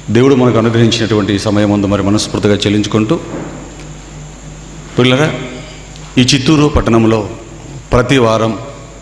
దేవుడు మనకు అనుగ్రహించినటువంటి ఈ సమయం ముందు మరి మనస్ఫూర్తిగా చెల్లించుకుంటూ పిల్లరా ఈ చిత్తూరు పట్టణంలో ప్రతి వారం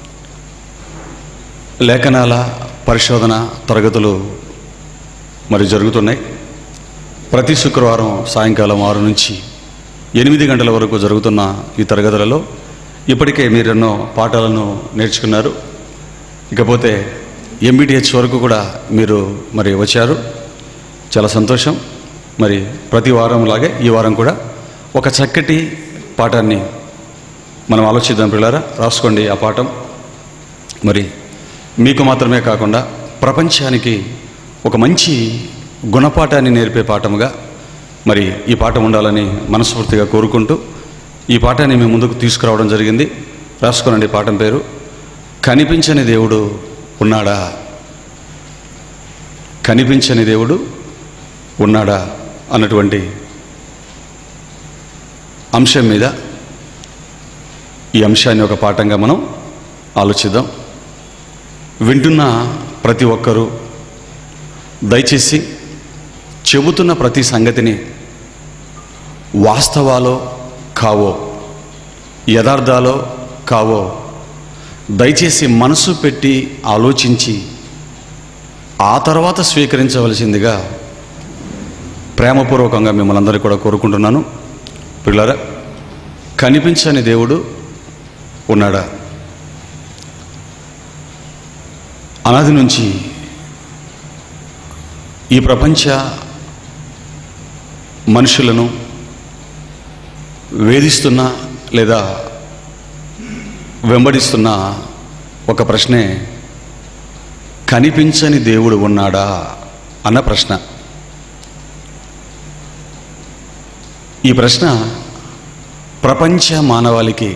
లేఖనాల పరిశోధన తరగతులు మరి జరుగుతున్నాయి ప్రతి శుక్రవారం సాయంకాలం ఆరు నుంచి ఎనిమిది గంటల వరకు జరుగుతున్న ఈ తరగతులలో ఇప్పటికే మీరు ఎన్నో పాఠాలను నేర్చుకున్నారు ఇకపోతే ఎంబీటీహెచ్ వరకు కూడా మీరు మరి వచ్చారు చాలా సంతోషం మరి ప్రతి వారం లాగే ఈ వారం కూడా ఒక చక్కటి పాఠాన్ని మనం ఆలోచిద్దాం పిల్లరా రాసుకోండి ఆ పాఠం మరి మీకు మాత్రమే కాకుండా ప్రపంచానికి ఒక మంచి గుణపాఠాన్ని నేర్పే పాఠముగా మరి ఈ పాఠం ఉండాలని మనస్ఫూర్తిగా కోరుకుంటూ ఈ పాఠాన్ని మేము ముందుకు తీసుకురావడం జరిగింది రాసుకోనండి పాఠం పేరు కనిపించని దేవుడు ఉన్నాడా కనిపించని దేవుడు ఉన్నాడా అన్నటువంటి అంశం మీద ఈ అంశాన్ని ఒక పాఠంగా మనం ఆలోచిద్దాం వింటున్న ప్రతి ఒక్కరూ దయచేసి చెబుతున్న ప్రతి సంగతిని వాస్తవాలో కావో యథార్థాలో కావో దయచేసి మనసు పెట్టి ఆలోచించి ఆ తర్వాత స్వీకరించవలసిందిగా ప్రేమపూర్వకంగా మిమ్మల్ని అందరికీ కూడా కోరుకుంటున్నాను పిల్లరా కనిపించని దేవుడు ఉన్నాడా అనాది నుంచి ఈ ప్రపంచ మనుషులను వేధిస్తున్న లేదా వెంబడిస్తున్న ఒక ప్రశ్నే కనిపించని దేవుడు ఉన్నాడా అన్న ప్రశ్న ఈ ప్రశ్న ప్రపంచ మానవాళికి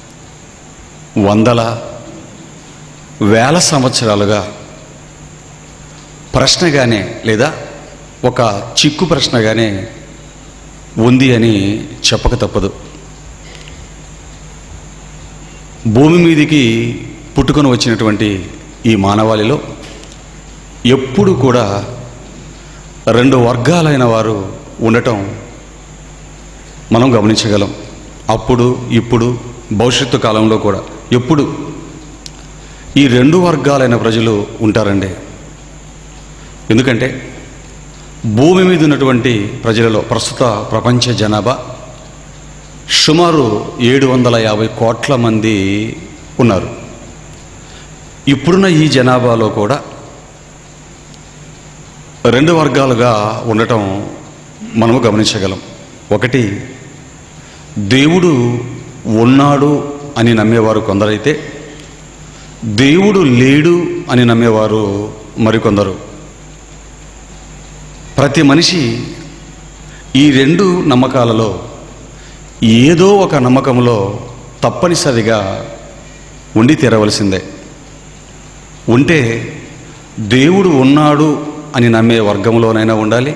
వందల వేల సంవత్సరాలుగా ప్రశ్నగానే లేదా ఒక చిక్కు ప్రశ్నగానే ఉంది అని చెప్పక తప్పదు భూమి మీదికి పుట్టుకొని వచ్చినటువంటి ఈ మానవాళిలో ఎప్పుడు కూడా రెండు వర్గాలైన వారు ఉండటం మనం గమనించగలం అప్పుడు ఇప్పుడు భవిష్యత్తు కాలంలో కూడా ఎప్పుడు ఈ రెండు వర్గాలైన ప్రజలు ఉంటారండి ఎందుకంటే భూమి మీద ఉన్నటువంటి ప్రజలలో ప్రస్తుత ప్రపంచ జనాభా సుమారు ఏడు వందల యాభై కోట్ల మంది ఉన్నారు ఇప్పుడున్న ఈ జనాభాలో కూడా రెండు వర్గాలుగా ఉండటం మనము గమనించగలం ఒకటి దేవుడు ఉన్నాడు అని నమ్మేవారు కొందరైతే దేవుడు లేడు అని నమ్మేవారు మరికొందరు ప్రతి మనిషి ఈ రెండు నమ్మకాలలో ఏదో ఒక నమ్మకంలో తప్పనిసరిగా ఉండి తీరవలసిందే ఉంటే దేవుడు ఉన్నాడు అని నమ్మే వర్గంలోనైనా ఉండాలి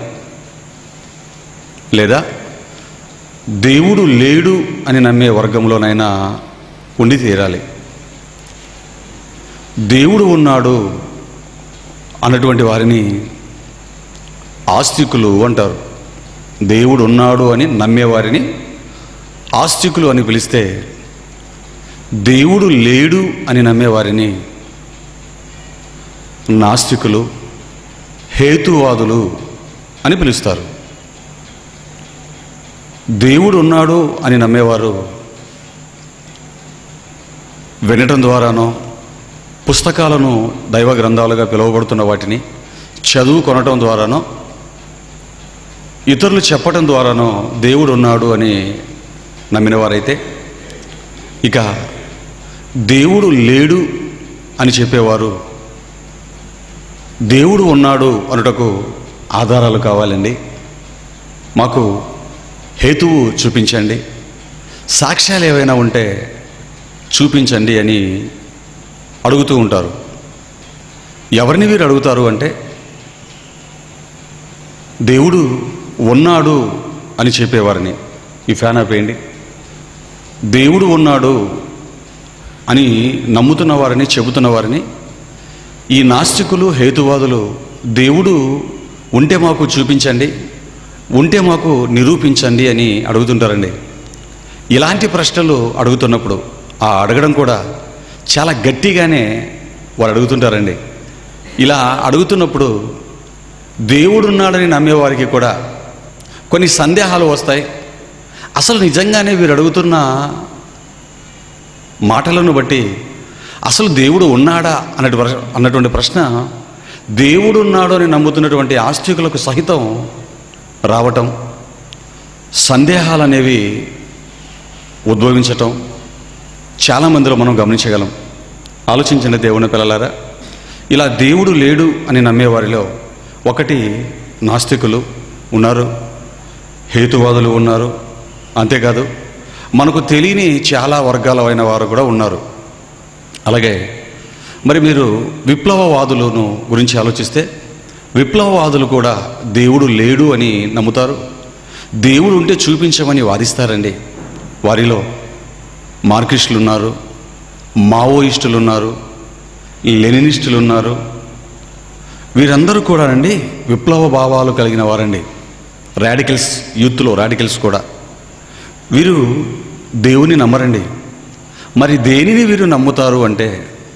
లేదా దేవుడు లేడు అని నమ్మే వర్గంలోనైనా ఉండి తీరాలి దేవుడు ఉన్నాడు అన్నటువంటి వారిని ఆస్తికులు అంటారు దేవుడు ఉన్నాడు అని నమ్మేవారిని ఆస్తికులు అని పిలిస్తే దేవుడు లేడు అని నమ్మేవారిని నాస్తికులు హేతువాదులు అని పిలుస్తారు దేవుడు ఉన్నాడు అని నమ్మేవారు వినటం ద్వారానో పుస్తకాలను దైవ గ్రంథాలుగా పిలువబడుతున్న వాటిని చదువు కొనటం ద్వారానో ఇతరులు చెప్పటం ద్వారానో దేవుడు ఉన్నాడు అని నమ్మినవారైతే ఇక దేవుడు లేడు అని చెప్పేవారు దేవుడు ఉన్నాడు అనుటకు ఆధారాలు కావాలండి మాకు హేతువు చూపించండి సాక్ష్యాలు ఏవైనా ఉంటే చూపించండి అని అడుగుతూ ఉంటారు ఎవరిని వీరు అడుగుతారు అంటే దేవుడు ఉన్నాడు అని చెప్పేవారిని ఈ ఫ్యాన్ ఆపేయండి దేవుడు ఉన్నాడు అని నమ్ముతున్న వారిని చెబుతున్న వారిని ఈ నాస్తికులు హేతువాదులు దేవుడు ఉంటే మాకు చూపించండి ఉంటే మాకు నిరూపించండి అని అడుగుతుంటారండి ఇలాంటి ప్రశ్నలు అడుగుతున్నప్పుడు ఆ అడగడం కూడా చాలా గట్టిగానే వారు అడుగుతుంటారండి ఇలా అడుగుతున్నప్పుడు దేవుడున్నాడని నమ్మేవారికి కూడా కొన్ని సందేహాలు వస్తాయి అసలు నిజంగానే వీరు అడుగుతున్న మాటలను బట్టి అసలు దేవుడు ఉన్నాడా అన్నటి ప్ర- అన్నటువంటి ప్రశ్న దేవుడు ఉన్నాడు అని నమ్ముతున్నటువంటి ఆస్తికులకు సహితం రావటం సందేహాలు అనేవి ఉద్భవించటం చాలా మందిలో మనం గమనించగలం ఆలోచించండి దేవుని పిల్లలారా ఇలా దేవుడు లేడు అని నమ్మేవారిలో ఒకటి నాస్తికులు ఉన్నారు హేతువాదులు ఉన్నారు అంతేకాదు మనకు తెలియని చాలా వర్గాలైన వారు కూడా ఉన్నారు అలాగే మరి మీరు విప్లవవాదులను గురించి ఆలోచిస్తే విప్లవవాదులు కూడా దేవుడు లేడు అని నమ్ముతారు దేవుడు ఉంటే చూపించమని వాదిస్తారండి వారిలో మార్కిస్టులు ఉన్నారు మావోయిస్టులు ఉన్నారు లెనినిస్టులు ఉన్నారు వీరందరూ కూడానండి విప్లవ భావాలు కలిగిన వారండి రాడికల్స్ యూత్లో రాడికల్స్ కూడా వీరు దేవుని నమ్మరండి మరి దేనిని వీరు నమ్ముతారు అంటే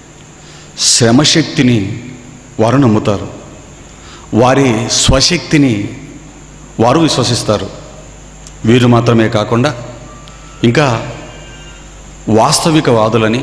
శ్రమశక్తిని వారు నమ్ముతారు వారి స్వశక్తిని వారు విశ్వసిస్తారు వీరు మాత్రమే కాకుండా ఇంకా వాస్తవికవాదులని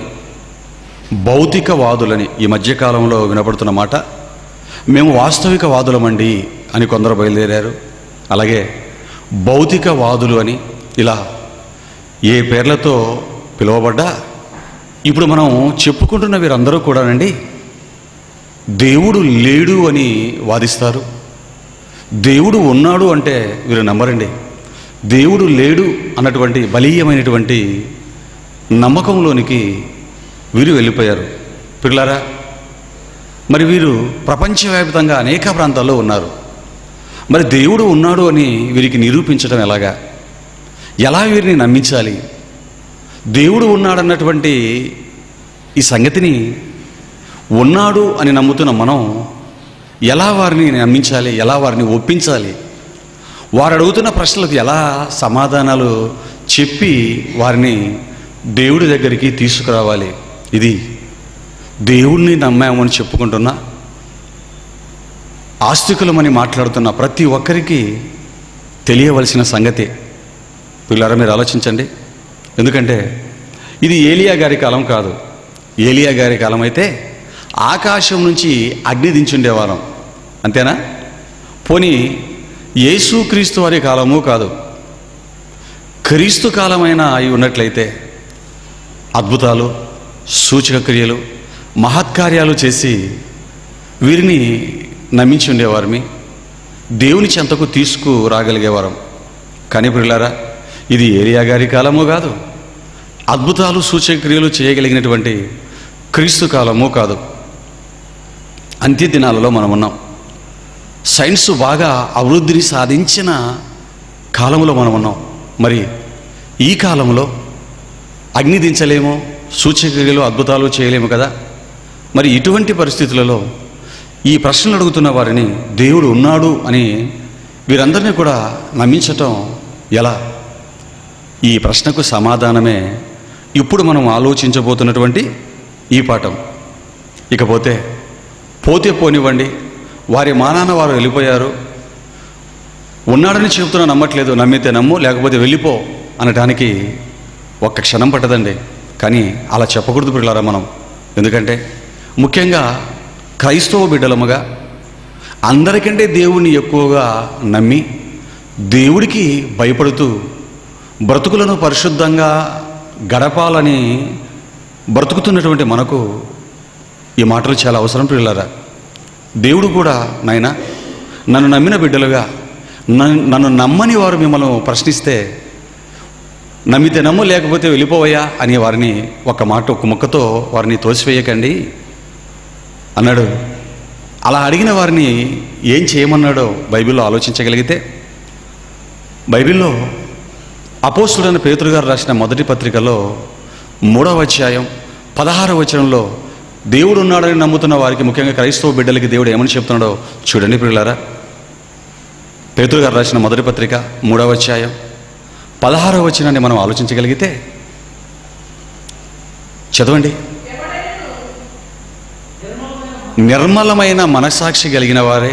భౌతికవాదులని ఈ మధ్యకాలంలో వినపడుతున్న మాట మేము వాస్తవికవాదులమండి అని కొందరు బయలుదేరారు అలాగే భౌతికవాదులు అని ఇలా ఏ పేర్లతో పిలువబడ్డా ఇప్పుడు మనం చెప్పుకుంటున్న వీరందరూ కూడానండి దేవుడు లేడు అని వాదిస్తారు దేవుడు ఉన్నాడు అంటే వీరు నమ్మరండి దేవుడు లేడు అన్నటువంటి బలీయమైనటువంటి నమ్మకంలోనికి వీరు వెళ్ళిపోయారు పిల్లారా మరి వీరు ప్రపంచవ్యాప్తంగా అనేక ప్రాంతాల్లో ఉన్నారు మరి దేవుడు ఉన్నాడు అని వీరికి నిరూపించడం ఎలాగా ఎలా వీరిని నమ్మించాలి దేవుడు ఉన్నాడన్నటువంటి ఈ సంగతిని ఉన్నాడు అని నమ్ముతున్న మనం ఎలా వారిని నమ్మించాలి ఎలా వారిని ఒప్పించాలి వారు అడుగుతున్న ప్రశ్నలకు ఎలా సమాధానాలు చెప్పి వారిని దేవుడి దగ్గరికి తీసుకురావాలి ఇది దేవుణ్ణి నమ్మామని చెప్పుకుంటున్నా ఆస్తికులమని మాట్లాడుతున్న ప్రతి ఒక్కరికి తెలియవలసిన సంగతి పిల్లరా మీరు ఆలోచించండి ఎందుకంటే ఇది ఏలియా గారి కాలం కాదు ఏలియా గారి కాలం అయితే ఆకాశం నుంచి అగ్ని దించుండేవారం అంతేనా పోనీ యేసుక్రీస్తు వారి కాలము కాదు క్రీస్తు కాలమైన అయి ఉన్నట్లయితే అద్భుతాలు సూచక క్రియలు మహత్కార్యాలు చేసి వీరిని నమ్మించి ఉండేవారిమి దేవుని చెంతకు తీసుకురాగలిగేవారం కానీ పిల్లారా ఇది ఏరియా గారి కాలము కాదు అద్భుతాలు సూచక క్రియలు చేయగలిగినటువంటి క్రీస్తు కాలము కాదు అంత్య దినాలలో మనం ఉన్నాం సైన్స్ బాగా అభివృద్ధిని సాధించిన కాలంలో మనం ఉన్నాం మరి ఈ కాలంలో అగ్ని దించలేము సూచక్రియలు అద్భుతాలు చేయలేము కదా మరి ఇటువంటి పరిస్థితులలో ఈ ప్రశ్నలు అడుగుతున్న వారిని దేవుడు ఉన్నాడు అని వీరందరినీ కూడా నమ్మించటం ఎలా ఈ ప్రశ్నకు సమాధానమే ఇప్పుడు మనం ఆలోచించబోతున్నటువంటి ఈ పాఠం ఇకపోతే పోతే పోనివ్వండి వారి మానాన వారు వెళ్ళిపోయారు ఉన్నాడని చెబుతున్నా నమ్మట్లేదు నమ్మితే నమ్ము లేకపోతే వెళ్ళిపో అనటానికి ఒక్క క్షణం పట్టదండి కానీ అలా చెప్పకూడదు పిల్లారా మనం ఎందుకంటే ముఖ్యంగా క్రైస్తవ బిడ్డలముగా అందరికంటే దేవుణ్ణి ఎక్కువగా నమ్మి దేవుడికి భయపడుతూ బ్రతుకులను పరిశుద్ధంగా గడపాలని బ్రతుకుతున్నటువంటి మనకు ఈ మాటలు చాలా అవసరం పిల్లారా దేవుడు కూడా నాయన నన్ను నమ్మిన బిడ్డలుగా నన్ను నన్ను నమ్మని వారు మిమ్మల్ని ప్రశ్నిస్తే నమ్మితే నమ్ము లేకపోతే వెళ్ళిపోవయ్యా అని వారిని ఒక మాట ఒక ముక్కతో వారిని తోసివేయకండి అన్నాడు అలా అడిగిన వారిని ఏం చేయమన్నాడో బైబిల్లో ఆలోచించగలిగితే బైబిల్లో అపోస్తుడైన పేతురు గారు రాసిన మొదటి పత్రికలో మూడవ అధ్యాయం పదహారవ వచనంలో దేవుడు ఉన్నాడని నమ్ముతున్న వారికి ముఖ్యంగా క్రైస్తవ బిడ్డలకి దేవుడు ఏమని చెప్తున్నాడో చూడండి పిల్లారా పేతురు గారు రాసిన మొదటి పత్రిక మూడవ అధ్యాయం పదహారవ వచనాన్ని మనం ఆలోచించగలిగితే చదవండి నిర్మలమైన మనసాక్షి కలిగిన వారే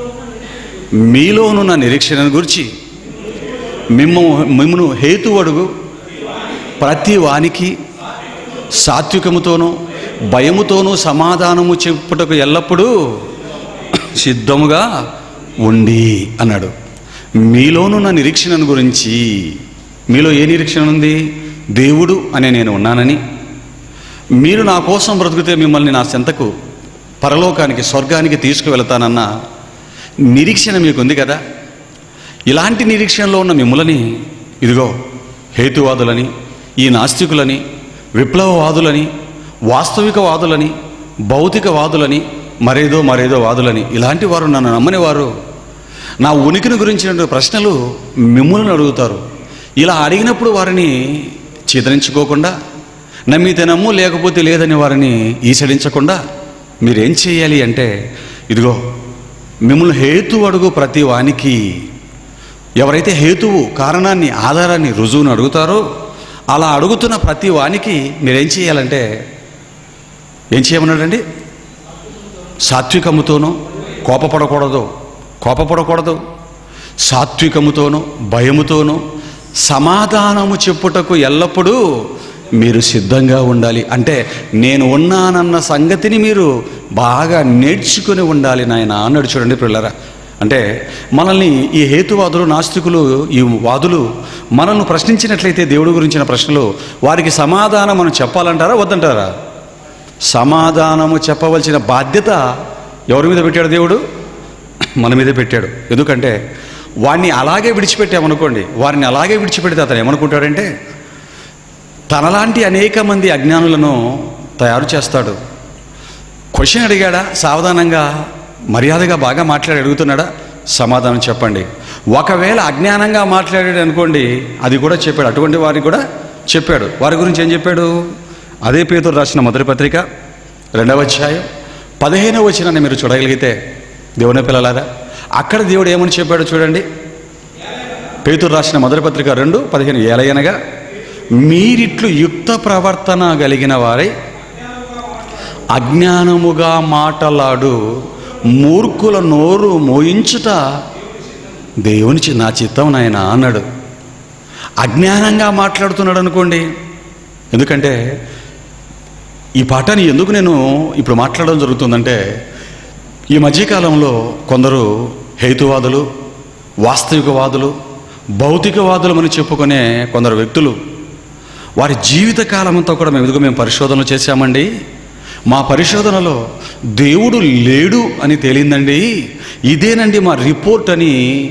మీలోనున్న నిరీక్షణను గురించి మిమ్ము మిమ్మను హేతు అడుగు ప్రతి వానికి సాత్వికముతోనూ భయముతోనూ సమాధానము చెప్పుటకు ఎల్లప్పుడూ సిద్ధముగా ఉండి అన్నాడు మీలోనున్న నిరీక్షణను గురించి మీలో ఏ నిరీక్షణ ఉంది దేవుడు అనే నేను ఉన్నానని మీరు నా కోసం బ్రతికితే మిమ్మల్ని నా చెంతకు పరలోకానికి స్వర్గానికి తీసుకువెళతానన్న నిరీక్షణ మీకు ఉంది కదా ఇలాంటి నిరీక్షణలో ఉన్న మిమ్మల్ని ఇదిగో హేతువాదులని ఈ నాస్తికులని విప్లవవాదులని వాస్తవికవాదులని భౌతికవాదులని మరేదో మరేదో వాదులని ఇలాంటి వారు నన్ను నమ్మని వారు నా ఉనికిని గురించిన ప్రశ్నలు మిమ్మల్ని అడుగుతారు ఇలా అడిగినప్పుడు వారిని చిదరించుకోకుండా నమ్మితే నమ్ము లేకపోతే లేదని వారిని ఈసడించకుండా మీరేం చేయాలి అంటే ఇదిగో మిమ్మల్ని హేతు అడుగు ప్రతి వానికి ఎవరైతే హేతువు కారణాన్ని ఆధారాన్ని రుజువును అడుగుతారో అలా అడుగుతున్న ప్రతి వానికి మీరేం చేయాలంటే ఏం చేయమన్నాడండి సాత్వికముతోనూ కోపపడకూడదు కోపపడకూడదు సాత్వికముతోనూ భయముతోనూ సమాధానము చెప్పుటకు ఎల్లప్పుడూ మీరు సిద్ధంగా ఉండాలి అంటే నేను ఉన్నానన్న సంగతిని మీరు బాగా నేర్చుకుని ఉండాలి నాయన అన్నాడు చూడండి పిల్లరా అంటే మనల్ని ఈ హేతువాదులు నాస్తికులు ఈ వాదులు మనల్ని ప్రశ్నించినట్లయితే దేవుడి గురించిన ప్రశ్నలు వారికి సమాధానం మనం చెప్పాలంటారా వద్దంటారా సమాధానము చెప్పవలసిన బాధ్యత ఎవరి మీద పెట్టాడు దేవుడు మన మీదే పెట్టాడు ఎందుకంటే వాడిని అలాగే విడిచిపెట్టామనుకోండి వారిని అలాగే విడిచిపెడితే అతను ఏమనుకుంటాడంటే తనలాంటి అనేక మంది అజ్ఞానులను తయారు చేస్తాడు క్వశ్చన్ అడిగాడా సావధానంగా మర్యాదగా బాగా మాట్లాడి అడుగుతున్నాడా సమాధానం చెప్పండి ఒకవేళ అజ్ఞానంగా మాట్లాడాడు అనుకోండి అది కూడా చెప్పాడు అటువంటి వారికి కూడా చెప్పాడు వారి గురించి ఏం చెప్పాడు అదే పేతురు రాసిన మొదటి పత్రిక రెండవ అధ్యాయం పదిహేనవ వచనాన్ని మీరు చూడగలిగితే దేవుని పిల్లలారా అక్కడ దేవుడు ఏమని చెప్పాడు చూడండి పేతురు రాసిన మొదటి పత్రిక రెండు పదిహేను ఏలయనగా మీరిట్లు యుక్త ప్రవర్తన కలిగిన వారై అజ్ఞానముగా మాటలాడు మూర్ఖుల నోరు మోయించుట దేవుని చి- నా చిత్తం నాయన అన్నాడు అజ్ఞానంగా మాట్లాడుతున్నాడు అనుకోండి ఎందుకంటే ఈ పాఠాన్ని ఎందుకు నేను ఇప్పుడు మాట్లాడడం జరుగుతుందంటే ఈ మధ్యకాలంలో కొందరు హేతువాదులు వాస్తవికవాదులు భౌతికవాదులు అని చెప్పుకునే కొందరు వ్యక్తులు వారి జీవిత కాలమంతా కూడా మేము ఎదుగు మేము పరిశోధనలు చేశామండి మా పరిశోధనలో దేవుడు లేడు అని తేలిందండి ఇదేనండి మా రిపోర్ట్ అని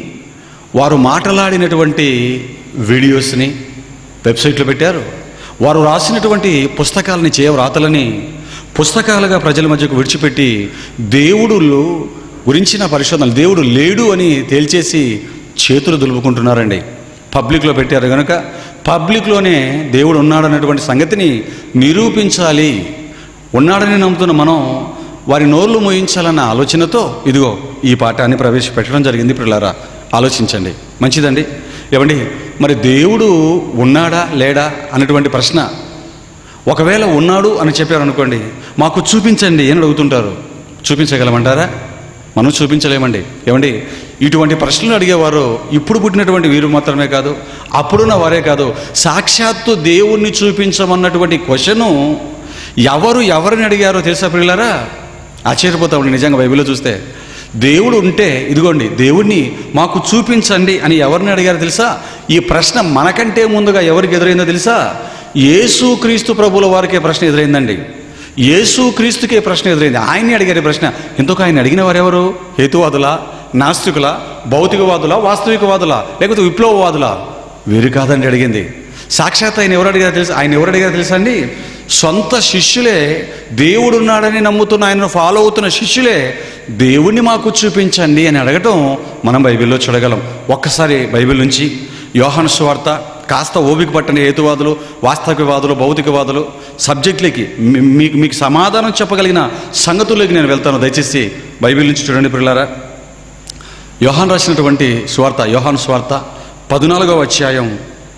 వారు మాట్లాడినటువంటి వీడియోస్ని వెబ్సైట్లో పెట్టారు వారు రాసినటువంటి పుస్తకాలని చేయవ్రాతలని పుస్తకాలుగా ప్రజల మధ్యకు విడిచిపెట్టి దేవుడు గురించిన పరిశోధనలు దేవుడు లేడు అని తేల్చేసి చేతులు దులుపుకుంటున్నారండి పబ్లిక్లో పెట్టారు కనుక పబ్లిక్లోనే దేవుడు ఉన్నాడన్నటువంటి సంగతిని నిరూపించాలి ఉన్నాడని నమ్ముతున్న మనం వారి నోర్లు మోయించాలన్న ఆలోచనతో ఇదిగో ఈ పాఠాన్ని ప్రవేశపెట్టడం జరిగింది పిల్లరా ఆలోచించండి మంచిదండి ఏమండి మరి దేవుడు ఉన్నాడా లేడా అన్నటువంటి ప్రశ్న ఒకవేళ ఉన్నాడు అని చెప్పారు అనుకోండి మాకు చూపించండి అని అడుగుతుంటారు చూపించగలమంటారా మనం చూపించలేమండి ఏమండి ఇటువంటి ప్రశ్నలు అడిగేవారు ఇప్పుడు పుట్టినటువంటి వీరు మాత్రమే కాదు అప్పుడున్న వారే కాదు సాక్షాత్తు దేవుణ్ణి చూపించమన్నటువంటి క్వశ్చను ఎవరు ఎవరిని అడిగారో తెలుసా పిల్లరా ఆశ్చర్యపోతామండి నిజంగా బైబిల్లో చూస్తే దేవుడు ఉంటే ఇదిగోండి దేవుణ్ణి మాకు చూపించండి అని ఎవరిని అడిగారో తెలుసా ఈ ప్రశ్న మనకంటే ముందుగా ఎవరికి ఎదురైందో తెలుసా యేసు క్రీస్తు ప్రభుల వారికే ప్రశ్న ఎదురైందండి యేసు క్రీస్తుకే ప్రశ్న ఎదురైంది ఆయన్ని అడిగారు ఈ ప్రశ్న ఎందుకు ఆయన అడిగిన వారెవరు హేతువాదుల నాస్తికుల భౌతికవాదుల వాస్తవికవాదుల లేకపోతే విప్లవవాదుల వీరు కాదండి అడిగింది సాక్షాత్ ఆయన ఎవరు అడిగారు తెలుసు ఆయన ఎవరు అడిగారు తెలుసా అండి సొంత శిష్యులే దేవుడున్నాడని నమ్ముతున్న ఆయనను ఫాలో అవుతున్న శిష్యులే దేవుణ్ణి మాకు చూపించండి అని అడగటం మనం బైబిల్లో చూడగలం ఒక్కసారి బైబిల్ నుంచి యోహాను సువార్త కాస్త ఓపిక పట్టని హేతువాదులు వాస్తవికవాదులు భౌతికవాదులు సబ్జెక్టులకి మీ- మీకు మీకు సమాధానం చెప్పగలిగిన సంగతుల్లోకి నేను వెళ్తాను దయచేసి బైబిల్ నుంచి చూడండి పిల్లారా యోహాన్ రాసినటువంటి స్వార్త యోహాన్ స్వార్త పద్నాలుగవ అధ్యాయం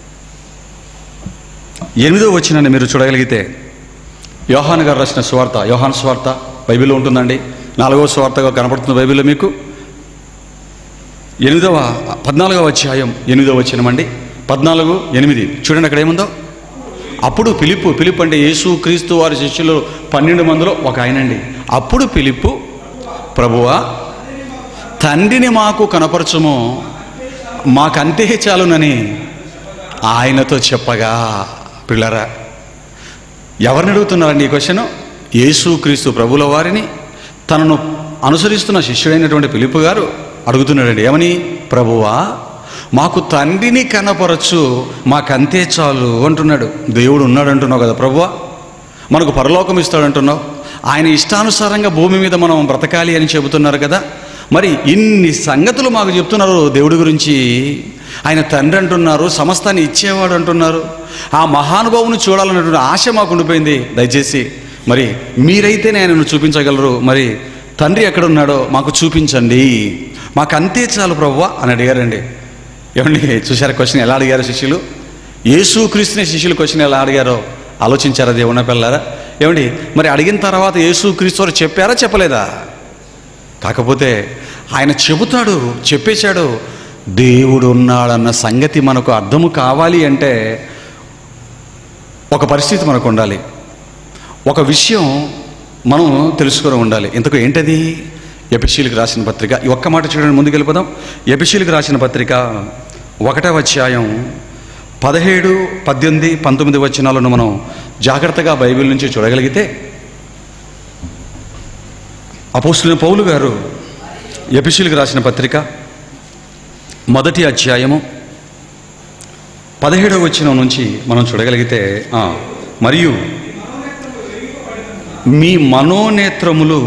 ఎనిమిదో వచ్చినని మీరు చూడగలిగితే యోహాన్ గారు రాసిన స్వార్త యోహాన్ స్వార్త బైబిల్లో ఉంటుందండి నాలుగవ స్వార్తగా కనపడుతుంది బైబిల్లో మీకు ఎనిమిదవ పద్నాలుగవ అధ్యాయం ఎనిమిదవ వచ్చినమండి పద్నాలుగు ఎనిమిది చూడండి అక్కడ ఏముందో అప్పుడు పిలుపు పిలుపు అంటే యేసు క్రీస్తు వారి శిష్యులు పన్నెండు మందిలో ఒక ఆయనండి అప్పుడు పిలుపు ప్రభువా తండ్రిని మాకు కనపరచుము మాకంతే చాలునని ఆయనతో చెప్పగా పిల్లరా ఎవరిని అడుగుతున్నారండి ఈ క్వశ్చన్ యేసు క్రీస్తు ప్రభుల వారిని తనను అనుసరిస్తున్న శిష్యుడైనటువంటి పిలుపు గారు అడుగుతున్నాడండి ఏమని ప్రభువా మాకు తండ్రిని కనపరచు మాకంతే చాలు అంటున్నాడు దేవుడు ఉన్నాడు అంటున్నావు కదా ప్రభువా మనకు పరలోకం ఇస్తాడంటున్నావు ఆయన ఇష్టానుసారంగా భూమి మీద మనం బ్రతకాలి అని చెబుతున్నారు కదా మరి ఇన్ని సంగతులు మాకు చెప్తున్నారు దేవుడి గురించి ఆయన తండ్రి అంటున్నారు సమస్తాన్ని ఇచ్చేవాడు అంటున్నారు ఆ మహానుభావుని చూడాలన్నటువంటి ఆశ మాకు ఉండిపోయింది దయచేసి మరి మీరైతేనే ఆయనను చూపించగలరు మరి తండ్రి ఎక్కడున్నాడో మాకు చూపించండి మాకు అంతే చాలు ప్రభువా అని అడిగారండి ఏమండి చూసారా క్వశ్చన్ ఎలా అడిగారు శిష్యులు యేసు క్రీస్తుని శిష్యులు క్వశ్చన్ ఎలా అడిగారో ఆలోచించారా దేవుని పిల్లారా ఏమండి మరి అడిగిన తర్వాత యేసు క్రీస్తు వారు చెప్పారా చెప్పలేదా కాకపోతే ఆయన చెబుతాడు చెప్పేశాడు దేవుడు ఉన్నాడన్న సంగతి మనకు అర్థము కావాలి అంటే ఒక పరిస్థితి మనకు ఉండాలి ఒక విషయం మనం తెలుసుకొని ఉండాలి ఇంతకు ఏంటది ఎపిషీలకు రాసిన పత్రిక ఈ ఒక్క మాట చూడండి ముందుకు వెళ్ళిపోదాం ఎపిషీలకు రాసిన పత్రిక ఒకటవ అధ్యాయం పదిహేడు పద్దెనిమిది పంతొమ్మిది వచనాలను మనం జాగ్రత్తగా బైబిల్ నుంచి చూడగలిగితే అపోస్తులైన పౌలు గారు ఎపిషీలకు రాసిన పత్రిక మొదటి అధ్యాయము పదిహేడవ వచ్చిన నుంచి మనం చూడగలిగితే ఆ, మరియు మీ మనోనేత్రములు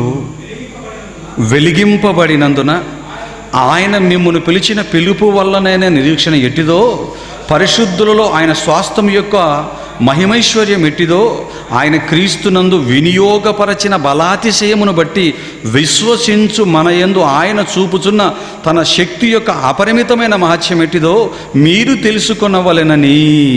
వెలిగింపబడినందున ఆయన మిమ్మల్ని పిలిచిన పిలుపు వల్లనైన నిరీక్షణ ఎట్టిదో పరిశుద్ధులలో ఆయన స్వాస్థ్యం యొక్క మహిమైశ్వర్యం ఎట్టిదో ఆయన క్రీస్తునందు వినియోగపరచిన బలాతిశయమును బట్టి విశ్వసించు మన యందు ఆయన చూపుచున్న తన శక్తి యొక్క అపరిమితమైన మహత్యం ఎట్టిదో మీరు తెలుసుకొనవలెనని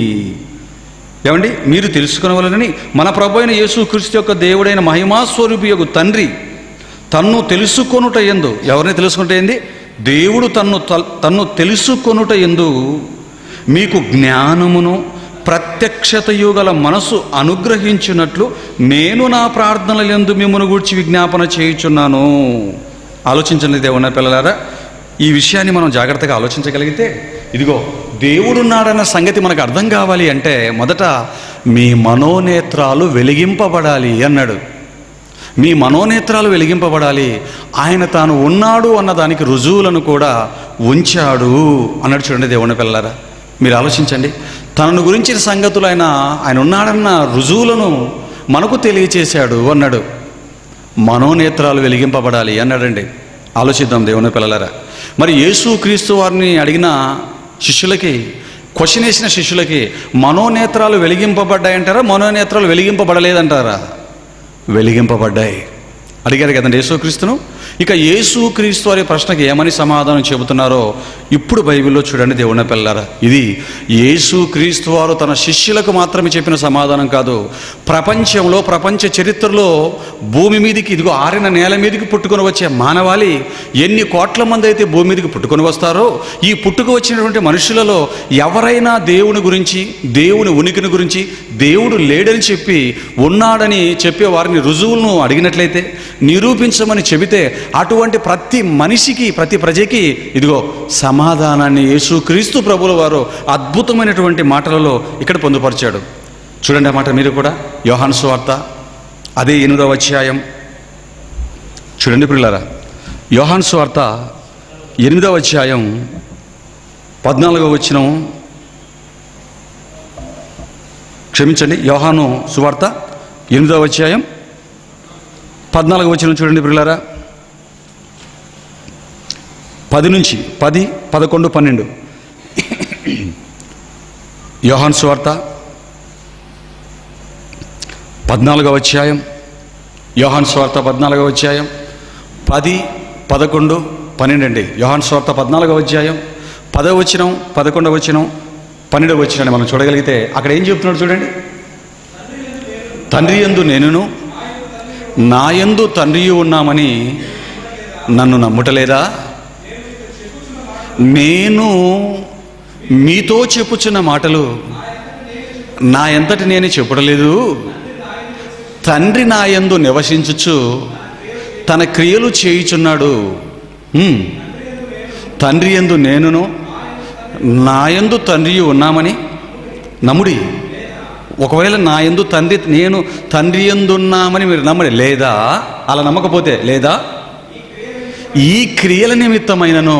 ఏమండి మీరు తెలుసుకునవలనని మన ప్రభు అయిన యేసుక్రీస్తు యొక్క దేవుడైన మహిమాస్వరూపి యొక్క తండ్రి తన్ను తెలుసుకొనుట ఎందు ఎవరిని తెలుసుకుంట ఏంది దేవుడు తన్ను తల్- తన్ను తెలుసుకొనుట ఎందు మీకు జ్ఞానమును ప్రత్యక్షతయు గల మనసు అనుగ్రహించినట్లు నేను నా ప్రార్థనల ఎందు మిమ్మల్ని గూర్చి విజ్ఞాపన చేయుచున్నాను ఆలోచించండి దేవుని పిల్లలారా ఈ విషయాన్ని మనం జాగ్రత్తగా ఆలోచించగలిగితే ఇదిగో దేవుడున్నాడన్న సంగతి మనకు అర్థం కావాలి అంటే మొదట మీ మనోనేత్రాలు వెలిగింపబడాలి అన్నాడు మీ మనోనేత్రాలు వెలిగింపబడాలి ఆయన తాను ఉన్నాడు అన్న దానికి రుజువులను కూడా ఉంచాడు అన్నాడు చూడండి దేవుని పిల్లలారా మీరు ఆలోచించండి తనను గురించిన సంగతులు ఆయన ఆయన ఉన్నాడన్న రుజువులను మనకు తెలియచేశాడు అన్నాడు మనోనేత్రాలు వెలిగింపబడాలి అన్నాడండి ఆలోచిద్దాం దేవుని పిల్లలారా మరి యేసు క్రీస్తు వారిని అడిగిన శిష్యులకి క్వశ్చన్ వేసిన శిష్యులకి మనోనేత్రాలు వెలిగింపబడ్డాయంటారా మనోనేత్రాలు వెలిగింపబడలేదంటారా వెలిగింపబడ్డాయి అడిగారు కదండి యేసుక్రీస్తును ఇక యేసుక్రీస్తు వారి ప్రశ్నకి ఏమని సమాధానం చెబుతున్నారో ఇప్పుడు బైబిల్లో చూడండి దేవుని పిల్లారా ఇది యేసుక్రీస్తు వారు తన శిష్యులకు మాత్రమే చెప్పిన సమాధానం కాదు ప్రపంచంలో ప్రపంచ చరిత్రలో భూమి మీదకి ఇదిగో ఆరిన నేల మీదకి పుట్టుకొని వచ్చే మానవాళి ఎన్ని కోట్ల మంది అయితే భూమి మీదకి పుట్టుకొని వస్తారో ఈ పుట్టుకు వచ్చినటువంటి మనుషులలో ఎవరైనా దేవుని గురించి దేవుని ఉనికిని గురించి దేవుడు లేడని చెప్పి ఉన్నాడని చెప్పే వారిని రుజువులను అడిగినట్లయితే నిరూపించమని చెబితే అటువంటి ప్రతి మనిషికి ప్రతి ప్రజకి ఇదిగో సమాధానాన్ని యేసుక్రీస్తు ప్రభుల వారు అద్భుతమైనటువంటి మాటలలో ఇక్కడ పొందుపరిచాడు చూడండి ఆ మాట మీరు కూడా యోహాను సువార్త అదే ఎనిమిదవ అధ్యాయం చూడండి పిల్లరా యోహాను సువార్త ఎనిమిదవ అధ్యాయం పద్నాలుగవ వచ్చినం క్షమించండి యోహాను సువార్త ఎనిమిదవ అధ్యాయం పద్నాలుగు వచ్చిన చూడండి పిల్లరా పది నుంచి పది పదకొండు పన్నెండు యోహాన్ సువార్త పద్నాలుగవ అధ్యాయం యోహాన్ స్వార్త పద్నాలుగవ అధ్యాయం పది పదకొండు పన్నెండు అండి యోహాన్ స్వార్త పద్నాలుగో అధ్యాయం పదవ వచనం పదకొండవ వచనం పన్నెండవ వచనాన్ని మనం చూడగలిగితే అక్కడ ఏం చెప్తున్నాడు చూడండి తండ్రి యందు నేనును నా యందు తండ్రి ఉన్నామని నన్ను నమ్ముటలేదా నేను మీతో చెప్పుచున్న మాటలు నా ఎంతటి నేను చెప్పడలేదు తండ్రి నా యందు నివసించుచు తన క్రియలు చేయుచున్నాడు హ్మ్. తండ్రి యందు నేనును నా యందు తండ్రి ఉన్నామని నమ్ముడి ఒకవేళ నా యందు తండ్రి నేను తండ్రి ఎందున్నామని మీరు నమ్మడి లేదా అలా నమ్మకపోతే లేదా ఈ క్రియల నిమిత్తమైనను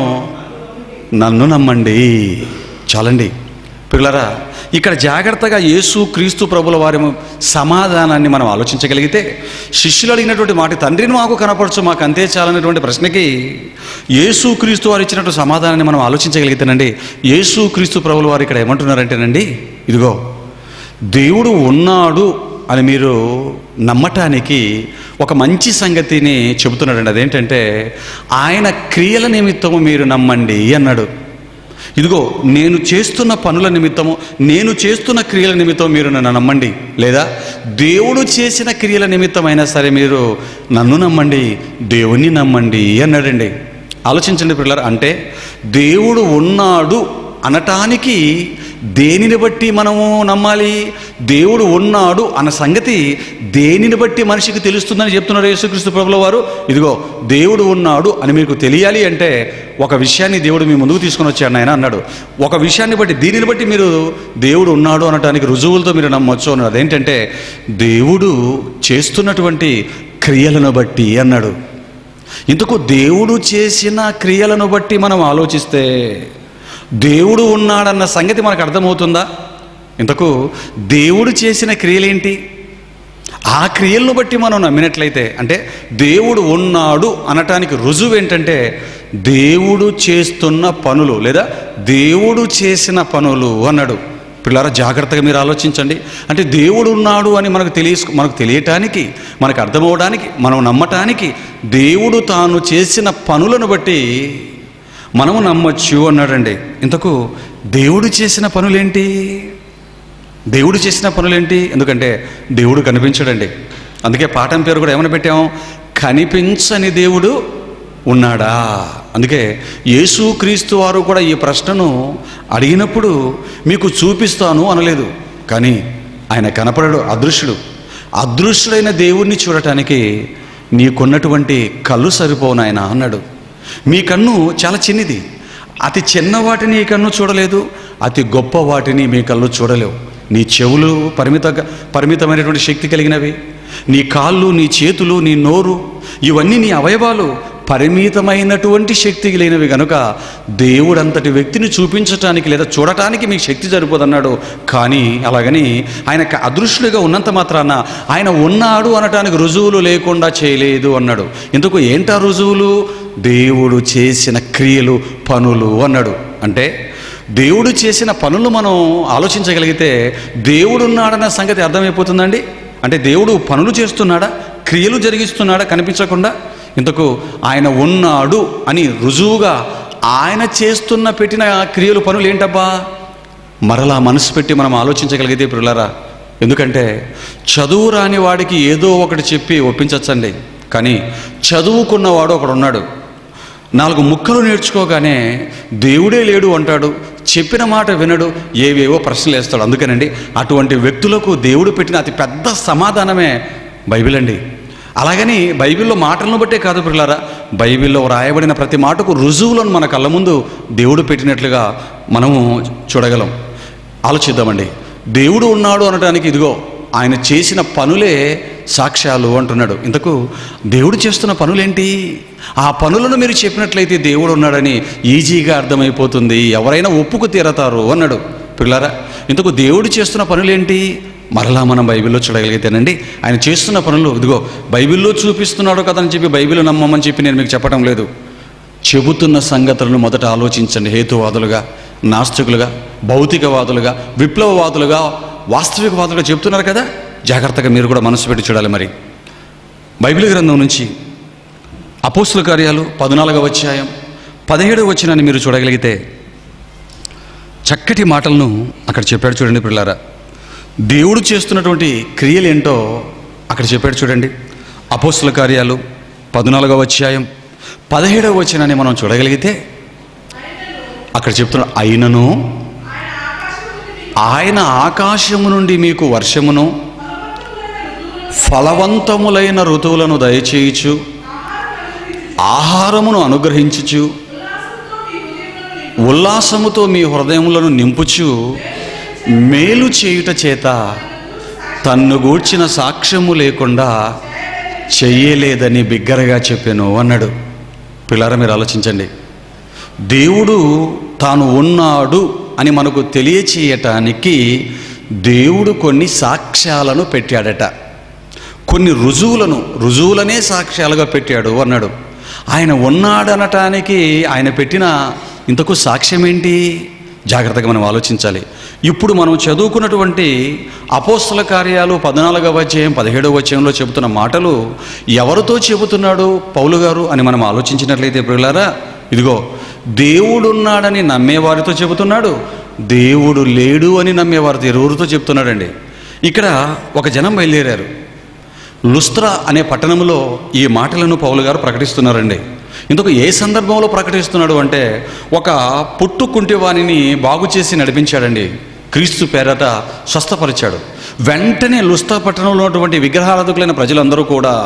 నన్ను నమ్మండి చాలండి పిల్లరా ఇక్కడ జాగ్రత్తగా యేసు క్రీస్తు ప్రభుల వారి సమాధానాన్ని మనం ఆలోచించగలిగితే శిష్యులు అడిగినటువంటి మాట తండ్రిని మాకు కనపరచు మాకు అంతే చాలనేటువంటి ప్రశ్నకి యేసు క్రీస్తు వారు ఇచ్చినటువంటి సమాధానాన్ని మనం ఆలోచించగలిగితేనండి యేసు క్రీస్తు ప్రభుల వారు ఇక్కడ ఏమంటున్నారంటేనండి ఇదిగో దేవుడు ఉన్నాడు అని మీరు నమ్మటానికి ఒక మంచి సంగతిని చెబుతున్నాడండి అదేంటంటే ఆయన క్రియల నిమిత్తము మీరు నమ్మండి అన్నాడు ఇదిగో నేను చేస్తున్న పనుల నిమిత్తము నేను చేస్తున్న క్రియల నిమిత్తం మీరు నన్ను నమ్మండి లేదా దేవుడు చేసిన క్రియల నిమిత్తమైనా సరే మీరు నన్ను నమ్మండి దేవుణ్ణి నమ్మండి అన్నాడండి ఆలోచించండి పిల్లలు అంటే దేవుడు ఉన్నాడు అనటానికి దేనిని బట్టి మనము నమ్మాలి దేవుడు ఉన్నాడు అన్న సంగతి దేనిని బట్టి మనిషికి తెలుస్తుందని చెప్తున్నారు యేసుక్రీస్తు ప్రభుల వారు ఇదిగో దేవుడు ఉన్నాడు అని మీకు తెలియాలి అంటే ఒక విషయాన్ని దేవుడు మీ ముందుకు తీసుకొని వచ్చాడు ఆయన అన్నాడు ఒక విషయాన్ని బట్టి దీనిని బట్టి మీరు దేవుడు ఉన్నాడు అనటానికి రుజువులతో మీరు నమ్మొచ్చు అన్నాడు అదేంటంటే దేవుడు చేస్తున్నటువంటి క్రియలను బట్టి అన్నాడు ఇందుకు దేవుడు చేసిన క్రియలను బట్టి మనం ఆలోచిస్తే దేవుడు ఉన్నాడన్న సంగతి మనకు అర్థమవుతుందా ఇంతకు దేవుడు చేసిన క్రియలేంటి ఆ క్రియలను బట్టి మనం నమ్మినట్లయితే అంటే దేవుడు ఉన్నాడు అనటానికి రుజువు ఏంటంటే దేవుడు చేస్తున్న పనులు లేదా దేవుడు చేసిన పనులు అన్నాడు పిల్లరా జాగ్రత్తగా మీరు ఆలోచించండి అంటే దేవుడు ఉన్నాడు అని మనకు తెలియ మనకు తెలియటానికి మనకు అర్థమవడానికి మనం నమ్మటానికి దేవుడు తాను చేసిన పనులను బట్టి మనము నమ్మొచ్చు అన్నాడండి ఇంతకు దేవుడు చేసిన పనులేంటి దేవుడు చేసిన పనులేంటి ఎందుకంటే దేవుడు కనిపించడండి అందుకే పాఠం పేరు కూడా ఏమని పెట్టాము కనిపించని దేవుడు ఉన్నాడా అందుకే యేసు క్రీస్తు వారు కూడా ఈ ప్రశ్నను అడిగినప్పుడు మీకు చూపిస్తాను అనలేదు కానీ ఆయన కనపడడు అదృశ్యుడు అదృశ్యుడైన దేవుణ్ణి చూడటానికి నీకున్నటువంటి కళ్ళు సరిపోను ఆయన అన్నాడు మీ కన్ను చాలా చిన్నది అతి చిన్న వాటిని ఈ కన్ను చూడలేదు అతి గొప్ప వాటిని మీ కళ్ళు చూడలేవు నీ చెవులు పరిమిత పరిమితమైనటువంటి శక్తి కలిగినవి నీ కాళ్ళు నీ చేతులు నీ నోరు ఇవన్నీ నీ అవయవాలు పరిమితమైనటువంటి శక్తి లేనివి కనుక దేవుడంతటి వ్యక్తిని చూపించటానికి లేదా చూడటానికి మీకు శక్తి సరిపోదన్నాడు కానీ అలాగని ఆయన క- అదృశ్యుడిగా ఉన్నంత మాత్రాన ఆయన ఉన్నాడు అనటానికి రుజువులు లేకుండా చేయలేదు అన్నాడు ఎందుకు ఏంటా రుజువులు దేవుడు చేసిన క్రియలు పనులు అన్నాడు అంటే దేవుడు చేసిన పనులు మనం ఆలోచించగలిగితే దేవుడు ఉన్నాడన్న సంగతి అర్థమైపోతుందండి అంటే దేవుడు పనులు చేస్తున్నాడా క్రియలు జరిగిస్తున్నాడా కనిపించకుండా ఇంతకు ఆయన ఉన్నాడు అని రుజువుగా ఆయన చేస్తున్న పెట్టిన క్రియలు పనులు ఏంటబ్బా మరలా మనసు పెట్టి మనం ఆలోచించగలిగితే పిల్లరా ఎందుకంటే చదువు రాని వాడికి ఏదో ఒకటి చెప్పి ఒప్పించచ్చండి కానీ చదువుకున్నవాడు ఒకడు ఉన్నాడు నాలుగు ముక్కలు నేర్చుకోగానే దేవుడే లేడు అంటాడు చెప్పిన మాట వినడు ఏవేవో ప్రశ్నలు వేస్తాడు అందుకనండి అటువంటి వ్యక్తులకు దేవుడు పెట్టిన అతి పెద్ద సమాధానమే బైబిల్ అండి అలాగని బైబిల్లో మాటలను బట్టే కాదు పిల్లారా బైబిల్లో రాయబడిన ప్రతి మాటకు రుజువులను మన కళ్ళ ముందు దేవుడు పెట్టినట్లుగా మనము చూడగలం ఆలోచిద్దామండి దేవుడు ఉన్నాడు అనడానికి ఇదిగో ఆయన చేసిన పనులే సాక్ష్యాలు అంటున్నాడు ఇంతకు దేవుడు చేస్తున్న పనులేంటి ఆ పనులను మీరు చెప్పినట్లయితే దేవుడు ఉన్నాడని ఈజీగా అర్థమైపోతుంది ఎవరైనా ఒప్పుకు తీరతారు అన్నాడు పిల్లారా ఇంతకు దేవుడు చేస్తున్న పనులేంటి మరలా మనం బైబిల్లో చూడగలిగితేనండి ఆయన చేస్తున్న పనులు ఇదిగో బైబిల్లో చూపిస్తున్నాడు కదా అని చెప్పి బైబిల్ నమ్మమని చెప్పి నేను మీకు చెప్పడం లేదు చెబుతున్న సంగతులను మొదట ఆలోచించండి హేతువాదులుగా నాస్తికులుగా భౌతికవాదులుగా విప్లవవాదులుగా వాస్తవికవాదులుగా చెప్తున్నారు కదా జాగ్రత్తగా మీరు కూడా మనసు పెట్టి చూడాలి మరి బైబిల్ గ్రంథం నుంచి అపోస్తుల కార్యాలు పద్నాలుగవ అధ్యాయం పదిహేడు వచ్చినాన్ని మీరు చూడగలిగితే చక్కటి మాటలను అక్కడ చెప్పాడు చూడండి పిల్లారా దేవుడు చేస్తున్నటువంటి క్రియలు ఏంటో అక్కడ చెప్పాడు చూడండి అపోస్తుల కార్యాలు పద్నాలుగవ అధ్యాయం పదిహేడవ వచనాన్ని మనం చూడగలిగితే అక్కడ చెప్తున్న అయినను ఆయన ఆకాశము నుండి మీకు వర్షమును ఫలవంతములైన ఋతువులను దయచేయుచు ఆహారమును అనుగ్రహించుచు ఉల్లాసముతో మీ హృదయములను నింపుచు మేలు చేయుట చేత తన్ను గూర్చిన సాక్ష్యము లేకుండా చెయ్యలేదని బిగ్గరగా చెప్పాను అన్నాడు పిల్లరా మీరు ఆలోచించండి దేవుడు తాను ఉన్నాడు అని మనకు తెలియచేయటానికి దేవుడు కొన్ని సాక్ష్యాలను పెట్టాడట కొన్ని రుజువులను రుజువులనే సాక్ష్యాలుగా పెట్టాడు అన్నాడు ఆయన ఉన్నాడనటానికి ఆయన పెట్టిన ఇంతకు సాక్ష్యం ఏంటి జాగ్రత్తగా మనం ఆలోచించాలి ఇప్పుడు మనం చదువుకున్నటువంటి అపోస్తల కార్యాలు పద్నాలుగవ అధ్యాయం పదిహేడవ అధ్యాయంలో చెబుతున్న మాటలు ఎవరితో చెబుతున్నాడు పౌలు గారు అని మనం ఆలోచించినట్లయితే ప్రియులారా ఇదిగో దేవుడున్నాడని నమ్మేవారితో చెబుతున్నాడు దేవుడు లేడు అని నమ్మేవారితో ఇరువురితో చెప్తున్నాడండి ఇక్కడ ఒక జనం బయలుదేరారు లుస్త్రా అనే పట్టణంలో ఈ మాటలను పౌలు గారు ప్రకటిస్తున్నారండి ఇందుకు ఏ సందర్భంలో ప్రకటిస్తున్నాడు అంటే ఒక పుట్టుకుంటి వాణిని బాగు చేసి నడిపించాడండి క్రీస్తు పేరట స్వస్థపరిచాడు వెంటనే లుస్తా పట్టణంలో ఉన్నటువంటి విగ్రహారాధకులైన ప్రజలందరూ కూడా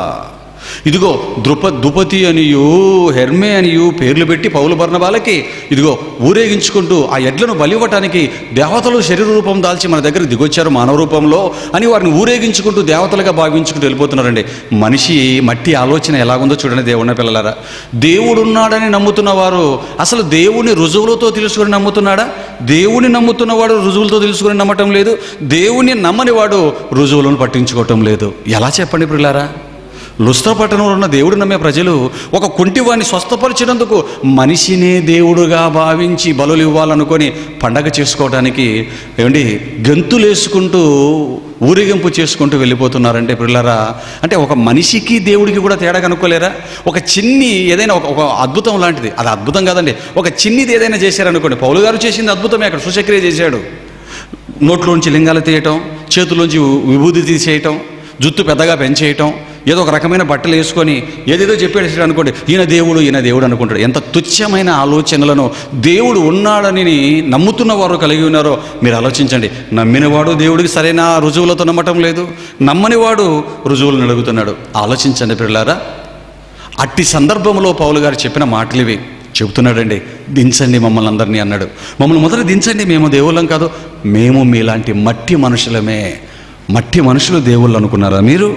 ఇదిగో ద్రుప దుపతి అనియు హెర్మే అనియు పేర్లు పెట్టి పౌలు బర్ణబాలకి ఇదిగో ఊరేగించుకుంటూ ఆ ఎడ్లను బలివ్వటానికి దేవతలు శరీర రూపం దాల్చి మన దగ్గర దిగొచ్చారు మానవ రూపంలో అని వారిని ఊరేగించుకుంటూ దేవతలుగా భావించుకుంటూ వెళ్ళిపోతున్నారండి మనిషి మట్టి ఆలోచన ఎలాగుందో చూడండి దేవుడిన పిల్లలారా దేవుడున్నాడని నమ్ముతున్న వారు అసలు దేవుని రుజువులతో తెలుసుకొని నమ్ముతున్నాడా దేవుని నమ్ముతున్నవాడు రుజువులతో తెలుసుకొని నమ్మటం లేదు దేవుని నమ్మని వాడు రుజువులను పట్టించుకోవటం లేదు ఎలా చెప్పండి పిల్లారా లుస్త్ర పట్టణంలో ఉన్న దేవుడు నమ్మే ప్రజలు ఒక కుంటివాణ్ణి స్వస్థపరిచినందుకు మనిషినే దేవుడుగా భావించి బలులు ఇవ్వాలనుకొని పండగ చేసుకోవడానికి ఏమండి గంతులేసుకుంటూ ఊరేగింపు చేసుకుంటూ వెళ్ళిపోతున్నారంటే పిల్లరా అంటే ఒక మనిషికి దేవుడికి కూడా తేడా కనుక్కోలేరా ఒక చిన్ని ఏదైనా ఒక ఒక అద్భుతం లాంటిది అది అద్భుతం కాదండి ఒక చిన్నిది ఏదైనా చేశారనుకోండి పౌలు గారు చేసింది అద్భుతమే అక్కడ సుచక్రియ చేశాడు నోట్లోంచి లింగాలు తీయటం చేతుల్లోంచి విభూతి తీసేయటం జుత్తు పెద్దగా పెంచేయటం ఏదో ఒక రకమైన బట్టలు వేసుకొని ఏదేదో చెప్పేసాడు అనుకోండి ఈయన దేవుడు ఈయన దేవుడు అనుకుంటాడు ఎంత తుచ్చమైన ఆలోచనలను దేవుడు ఉన్నాడని నమ్ముతున్న వారు కలిగి ఉన్నారో మీరు ఆలోచించండి నమ్మినవాడు దేవుడికి సరైన రుజువులతో నమ్మటం లేదు నమ్మనివాడు రుజువులను అడుగుతున్నాడు ఆలోచించండి పిల్లారా అట్టి సందర్భంలో పౌలు గారు చెప్పిన మాటలు ఇవి చెబుతున్నాడండి దించండి మమ్మల్ని అందరినీ అన్నాడు మమ్మల్ని మొదట దించండి మేము దేవుళ్ళం కాదు మేము మీలాంటి మట్టి మనుషులమే మట్టి మనుషులు దేవుళ్ళు అనుకున్నారా మీరు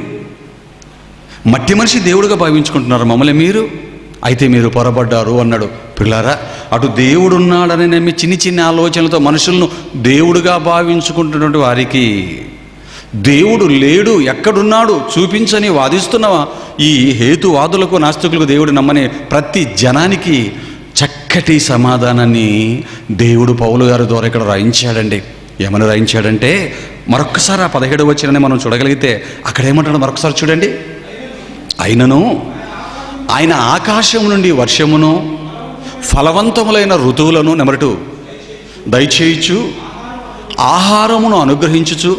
మట్టి మనిషి దేవుడుగా భావించుకుంటున్నారు మమ్మల్ని మీరు అయితే మీరు పొరపడ్డారు అన్నాడు పిల్లారా అటు దేవుడున్నాడని నమ్మి చిన్ని చిన్ని ఆలోచనలతో మనుషులను దేవుడుగా భావించుకుంటున్నటువంటి వారికి దేవుడు లేడు ఎక్కడున్నాడు చూపించని వాదిస్తున్న ఈ హేతువాదులకు నాస్తికులకు దేవుడు నమ్మని ప్రతి జనానికి చక్కటి సమాధానాన్ని దేవుడు పౌలు గారి ద్వారా ఇక్కడ రాయించాడండి ఏమని రాయించాడంటే మరొక్కసారి ఆ పదిహేడు వచ్చినని మనం చూడగలిగితే అక్కడ ఏమంటాడు మరొకసారి చూడండి అయినను ఆయన ఆకాశం నుండి వర్షమును ఫలవంతములైన ఋతువులను నెమరటు దయచేయచ్చు ఆహారమును అనుగ్రహించుచు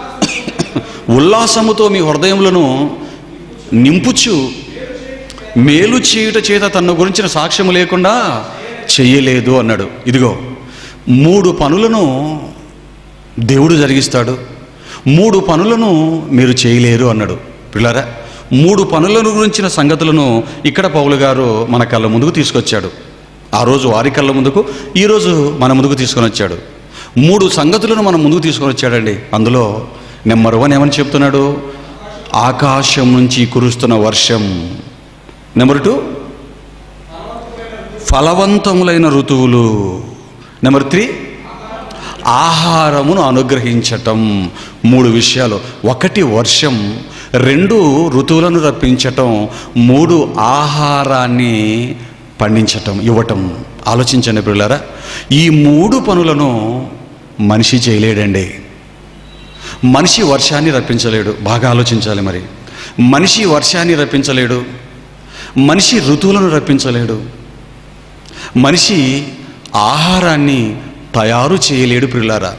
ఉల్లాసముతో మీ హృదయములను నింపుచు మేలు చేయుట చేత తన గురించిన సాక్ష్యము లేకుండా చెయ్యలేదు అన్నాడు ఇదిగో మూడు పనులను దేవుడు జరిగిస్తాడు మూడు పనులను మీరు చేయలేరు అన్నాడు పిల్లరా మూడు పనులను గురించిన సంగతులను ఇక్కడ పౌలు గారు మన కళ్ళ ముందుకు తీసుకొచ్చాడు ఆ రోజు వారి కళ్ళ ముందుకు ఈరోజు మన ముందుకు తీసుకొని వచ్చాడు మూడు సంగతులను మన ముందుకు తీసుకొని వచ్చాడండి అందులో నెంబర్ వన్ ఏమని చెప్తున్నాడు ఆకాశం నుంచి కురుస్తున్న వర్షం నెంబర్ టూ ఫలవంతములైన ఋతువులు నెంబర్ త్రీ ఆహారమును అనుగ్రహించటం మూడు విషయాలు ఒకటి వర్షం రెండు ఋతువులను రప్పించటం మూడు ఆహారాన్ని పండించటం ఇవ్వటం ఆలోచించండి పిల్లరా ఈ మూడు పనులను మనిషి చేయలేడండి మనిషి వర్షాన్ని రప్పించలేడు బాగా ఆలోచించాలి మరి మనిషి వర్షాన్ని రప్పించలేడు మనిషి ఋతువులను రప్పించలేడు మనిషి ఆహారాన్ని తయారు చేయలేడు పిల్లారా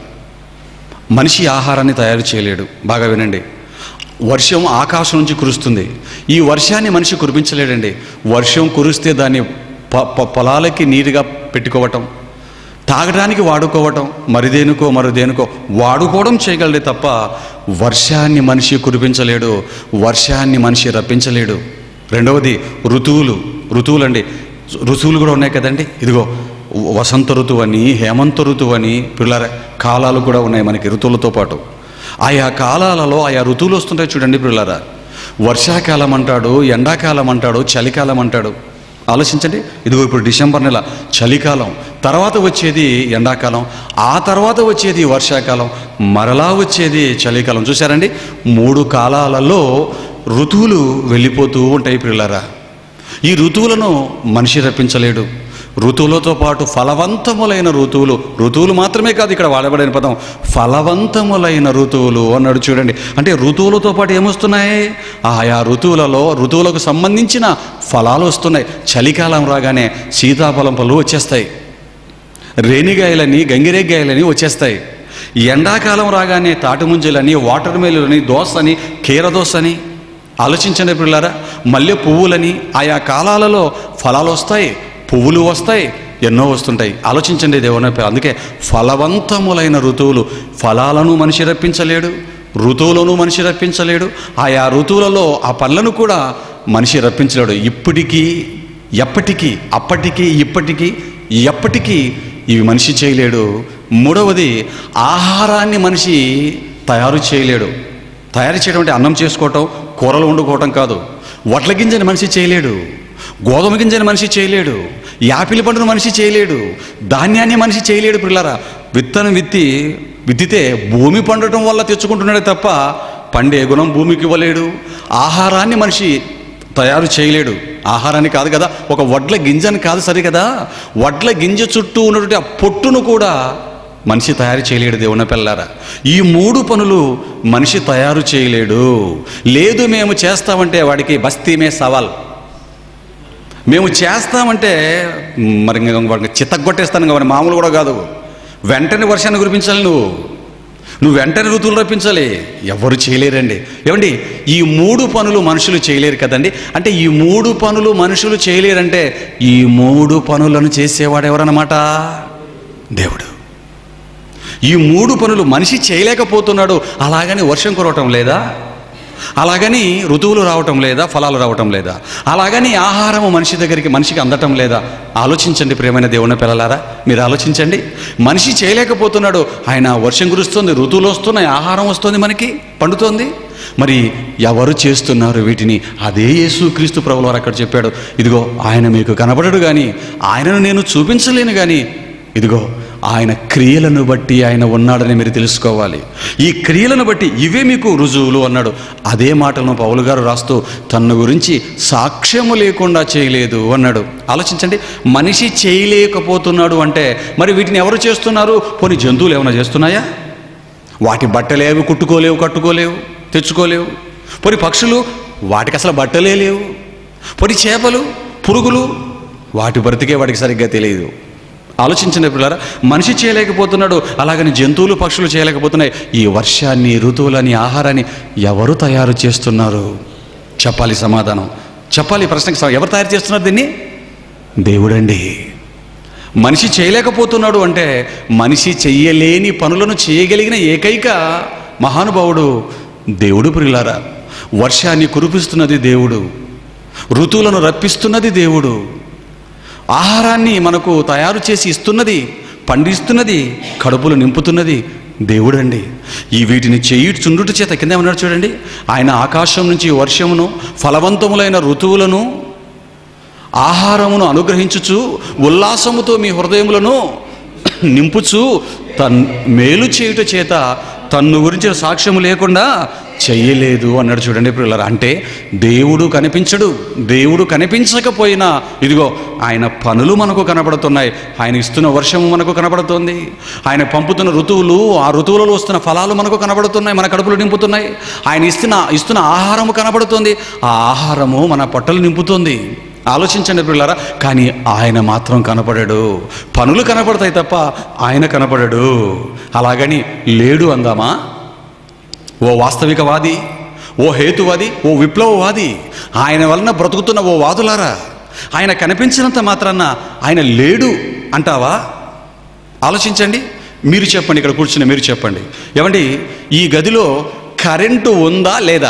మనిషి ఆహారాన్ని తయారు చేయలేడు బాగా వినండి వర్షం ఆకాశం నుంచి కురుస్తుంది ఈ వర్షాన్ని మనిషి కురిపించలేడండి వర్షం కురిస్తే దాన్ని ప- ప- పొలాలకి నీరుగా పెట్టుకోవటం తాగడానికి వాడుకోవటం మరిదేనుకో మరిదేనుకో వాడుకోవడం చేయగలడే తప్ప వర్షాన్ని మనిషి కురిపించలేడు వర్షాన్ని మనిషి రప్పించలేడు రెండవది ఋతువులు ఋతువులండి ఋతువులు కూడా ఉన్నాయి కదండి ఇదిగో వసంత ఋతువు అని హేమంత ఋతువు అని పిల్లల కాలాలు కూడా ఉన్నాయి మనకి ఋతువులతో పాటు ఆయా కాలాలలో ఆయా ఋతువులు వస్తుంటాయి చూడండి పిల్లరా వర్షాకాలం అంటాడు ఎండాకాలం అంటాడు చలికాలం అంటాడు ఆలోచించండి ఇదిగో ఇప్పుడు డిసెంబర్ నెల చలికాలం తర్వాత వచ్చేది ఎండాకాలం ఆ తర్వాత వచ్చేది వర్షాకాలం మరలా వచ్చేది చలికాలం చూసారండి మూడు కాలాలలో ఋతువులు వెళ్ళిపోతూ ఉంటాయి పిల్లరా ఈ ఋతువులను మనిషి రప్పించలేడు ఋతువులతో పాటు ఫలవంతములైన ఋతువులు ఋతువులు మాత్రమే కాదు ఇక్కడ వాడబడిన పదం ఫలవంతములైన ఋతువులు అన్నాడు చూడండి అంటే ఋతువులతో పాటు ఏమొస్తున్నాయి ఆయా ఋతువులలో ఋతువులకు సంబంధించిన ఫలాలు వస్తున్నాయి చలికాలం రాగానే సీతాఫలం పళ్ళు వచ్చేస్తాయి రేణిగాయలని గంగిరేగాయలని వచ్చేస్తాయి ఎండాకాలం రాగానే తాటిముంజలని వాటర్ మేలులని దోస అని కీరదోస అని ఆలోచించండి పిల్లారా మల్లె పువ్వులని ఆయా కాలాలలో ఫలాలు వస్తాయి పువ్వులు వస్తాయి ఎన్నో వస్తుంటాయి ఆలోచించండి దేవుని పేరు అందుకే ఫలవంతములైన ఋతువులు ఫలాలను మనిషి రప్పించలేడు ఋతువులను మనిషి రప్పించలేడు ఆయా ఋతువులలో ఆ పనులను కూడా మనిషి రప్పించలేడు ఇప్పటికీ ఎప్పటికీ అప్పటికీ ఇప్పటికీ ఎప్పటికీ ఇవి మనిషి చేయలేడు మూడవది ఆహారాన్ని మనిషి తయారు చేయలేడు తయారు చేయడం అంటే అన్నం చేసుకోవటం కూరలు వండుకోవటం కాదు వడ్ల గింజని మనిషి చేయలేడు గోధుమ గింజని మనిషి చేయలేడు యాపిల్ పండును మనిషి చేయలేడు ధాన్యాన్ని మనిషి చేయలేడు పిల్లరా విత్తనం విత్తి విత్తితే భూమి పండటం వల్ల తెచ్చుకుంటున్నాడే తప్ప పండే గుణం భూమికి ఇవ్వలేడు ఆహారాన్ని మనిషి తయారు చేయలేడు ఆహారాన్ని కాదు కదా ఒక వడ్ల గింజని కాదు సరి కదా వడ్ల గింజ చుట్టూ ఉన్నటువంటి ఆ పొట్టును కూడా మనిషి తయారు చేయలేడు దేవుని పిల్లారా ఈ మూడు పనులు మనిషి తయారు చేయలేడు లేదు మేము చేస్తామంటే వాడికి బస్తీమే సవాల్ మేము చేస్తామంటే మరి ఇంక వాడిని చిత్తగొట్టేస్తాను కాబట్టి మామూలు కూడా కాదు వెంటనే వర్షాన్ని కురిపించాలి నువ్వు నువ్వు వెంటనే ఋతువులు రప్పించాలి ఎవరు చేయలేరండి ఏమండి ఈ మూడు పనులు మనుషులు చేయలేరు కదండి అంటే ఈ మూడు పనులు మనుషులు చేయలేరంటే ఈ మూడు పనులను చేసేవాడు ఎవరన్నమాట దేవుడు ఈ మూడు పనులు మనిషి చేయలేకపోతున్నాడు అలాగని వర్షం కురవటం లేదా అలాగని ఋతువులు రావటం లేదా ఫలాలు రావటం లేదా అలాగని ఆహారము మనిషి దగ్గరికి మనిషికి అందటం లేదా ఆలోచించండి ప్రియమైన దేవుని పిల్లలారా మీరు ఆలోచించండి మనిషి చేయలేకపోతున్నాడు ఆయన వర్షం కురుస్తుంది ఋతువులు వస్తున్నాయి ఆహారం వస్తుంది మనకి పండుతోంది మరి ఎవరు చేస్తున్నారు వీటిని అదే యేసుక్రీస్తు ప్రభులు వారు అక్కడ చెప్పాడు ఇదిగో ఆయన మీకు కనబడడు కానీ ఆయనను నేను చూపించలేను కానీ ఇదిగో ఆయన క్రియలను బట్టి ఆయన ఉన్నాడని మీరు తెలుసుకోవాలి ఈ క్రియలను బట్టి ఇవే మీకు రుజువులు అన్నాడు అదే మాటలను పౌలు గారు రాస్తూ తన గురించి సాక్ష్యము లేకుండా చేయలేదు అన్నాడు ఆలోచించండి మనిషి చేయలేకపోతున్నాడు అంటే మరి వీటిని ఎవరు చేస్తున్నారు పోనీ జంతువులు ఏమైనా చేస్తున్నాయా వాటి బట్టలేవి కుట్టుకోలేవు కట్టుకోలేవు తెచ్చుకోలేవు పోనీ పక్షులు వాటికి అసలు బట్టలే లేవు పోనీ చేపలు పురుగులు వాటి బ్రతికే వాటికి సరిగ్గా తెలియదు ఆలోచించిన పిల్లరా మనిషి చేయలేకపోతున్నాడు అలాగని జంతువులు పక్షులు చేయలేకపోతున్నాయి ఈ వర్షాన్ని ఋతువులని ఆహారాన్ని ఎవరు తయారు చేస్తున్నారు చెప్పాలి సమాధానం చెప్పాలి ఈ ప్రశ్నకి సమ- ఎవరు తయారు చేస్తున్నారు దీన్ని దేవుడండి మనిషి చేయలేకపోతున్నాడు అంటే మనిషి చెయ్యలేని పనులను చేయగలిగిన ఏకైక మహానుభావుడు దేవుడు ప్రియులారా వర్షాన్ని కురిపిస్తున్నది దేవుడు ఋతువులను రప్పిస్తున్నది దేవుడు ఆహారాన్ని మనకు తయారు చేసి ఇస్తున్నది పండిస్తున్నది కడుపులు నింపుతున్నది దేవుడండి ఈ వీటిని చేయుచుండుట చేత కింద ఏమన్నాడు చూడండి ఆయన ఆకాశం నుంచి వర్షమును ఫలవంతములైన ఋతువులను ఆహారమును అనుగ్రహించుచు ఉల్లాసముతో మీ హృదయములను నింపుచు తన్ మేలు చేయుట చేత తన్ను గురించిన సాక్ష్యము లేకుండా చెయ్యలేదు అన్నాడు చూడండి పిల్లలు అంటే దేవుడు కనిపించడు దేవుడు కనిపించకపోయినా ఇదిగో ఆయన పనులు మనకు కనబడుతున్నాయి ఆయన ఇస్తున్న వర్షము మనకు కనబడుతుంది ఆయన పంపుతున్న ఋతువులు ఆ ఋతువులలో వస్తున్న ఫలాలు మనకు కనబడుతున్నాయి మన కడుపులు నింపుతున్నాయి ఆయన ఇస్తున్న ఇస్తున్న ఆహారము కనబడుతుంది ఆ ఆహారము మన పొట్టలు నింపుతుంది ఆలోచించండి పిల్లరా కానీ ఆయన మాత్రం కనపడాడు పనులు కనపడతాయి తప్ప ఆయన కనపడాడు అలాగని లేడు అందామా ఓ వాస్తవికవాది ఓ హేతువాది ఓ విప్లవవాది ఆయన వలన బ్రతుకుతున్న ఓ వాదులారా ఆయన కనిపించినంత మాత్రాన ఆయన లేడు అంటావా ఆలోచించండి మీరు చెప్పండి ఇక్కడ కూర్చుని మీరు చెప్పండి ఏమండి ఈ గదిలో కరెంటు ఉందా లేదా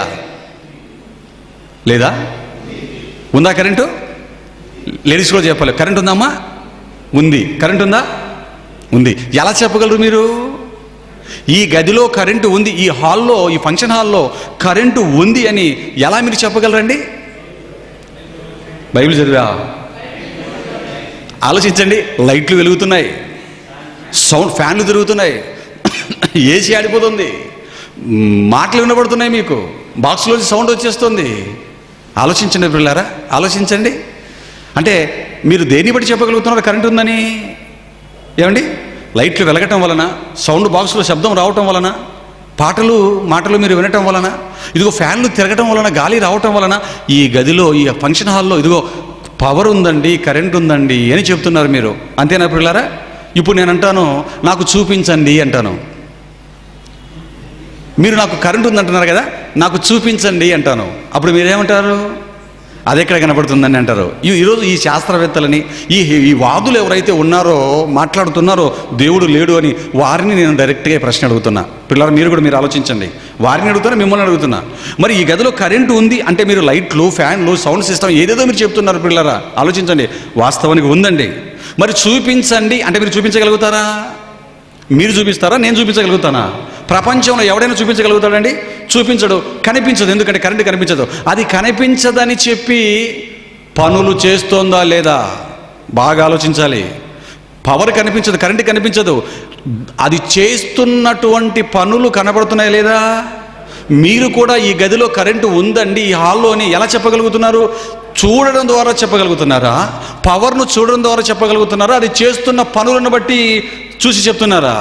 లేదా ఉందా కరెంటు లేడీస్ కూడా చెప్పాలి కరెంట్ ఉందమ్మా ఉంది కరెంట్ ఉందా ఉంది ఎలా చెప్పగలరు మీరు ఈ గదిలో కరెంటు ఉంది ఈ హాల్లో ఈ ఫంక్షన్ హాల్లో కరెంటు ఉంది అని ఎలా మీరు చెప్పగలరండి బైబిల్ చదివా ఆలోచించండి లైట్లు వెలుగుతున్నాయి సౌండ్ ఫ్యాన్లు తిరుగుతున్నాయి ఏసీ ఆడిపోతుంది మ్, మాటలు వినబడుతున్నాయి మీకు బాక్స్లోంచి సౌండ్ వచ్చేస్తుంది ఆలోచించండి పిల్లారా ఆలోచించండి అంటే మీరు దేన్ని బట్టి చెప్పగలుగుతున్నారు కరెంట్ ఉందని ఏమండి లైట్లు వెలగటం వలన సౌండ్ బాక్స్లో శబ్దం రావటం వలన పాటలు మాటలు మీరు వినటం వలన ఇదిగో ఫ్యాన్లు తిరగటం వలన గాలి రావటం వలన ఈ గదిలో ఈ ఫంక్షన్ హాల్లో ఇదిగో పవర్ ఉందండి కరెంట్ ఉందండి అని చెప్తున్నారు మీరు అంతేనా పిల్లారా ఇప్పుడు నేను అంటాను నాకు చూపించండి అంటాను మీరు నాకు కరెంట్ ఉందంటున్నారు కదా నాకు చూపించండి అంటాను అప్పుడు మీరేమంటారు అది ఎక్కడ కనపడుతుందని అంటారు ఈ- ఈరోజు ఈ శాస్త్రవేత్తలని ఈ ఈ వాదులు ఎవరైతే ఉన్నారో మాట్లాడుతున్నారో దేవుడు లేడు అని వారిని నేను డైరెక్ట్గా ఈ ప్రశ్న అడుగుతున్నా పిల్లలు మీరు కూడా మీరు ఆలోచించండి వారిని అడుగుతున్నా మిమ్మల్ని అడుగుతున్నా మరి ఈ గదిలో కరెంటు ఉంది అంటే మీరు లైట్లు ఫ్యాన్లు సౌండ్ సిస్టమ్ ఏదేదో మీరు చెప్తున్నారు పిల్లరా ఆలోచించండి వాస్తవానికి ఉందండి మరి చూపించండి అంటే మీరు చూపించగలుగుతారా మీరు చూపిస్తారా నేను చూపించగలుగుతానా ప్రపంచంలో ఎవడైనా చూపించగలుగుతాడండి చూపించడు కనిపించదు ఎందుకంటే కరెంట్ కనిపించదు అది కనిపించదని చెప్పి పనులు చేస్తోందా లేదా బాగా ఆలోచించాలి పవర్ కనిపించదు కరెంట్ కనిపించదు అది చేస్తున్నటువంటి పనులు కనబడుతున్నాయి లేదా మీరు కూడా ఈ గదిలో కరెంటు ఉందండి ఈ హాల్లోని ఎలా చెప్పగలుగుతున్నారు చూడడం ద్వారా చెప్పగలుగుతున్నారా పవర్ను చూడడం ద్వారా చెప్పగలుగుతున్నారా అది చేస్తున్న పనులను బట్టి చూసి చెప్తున్నారా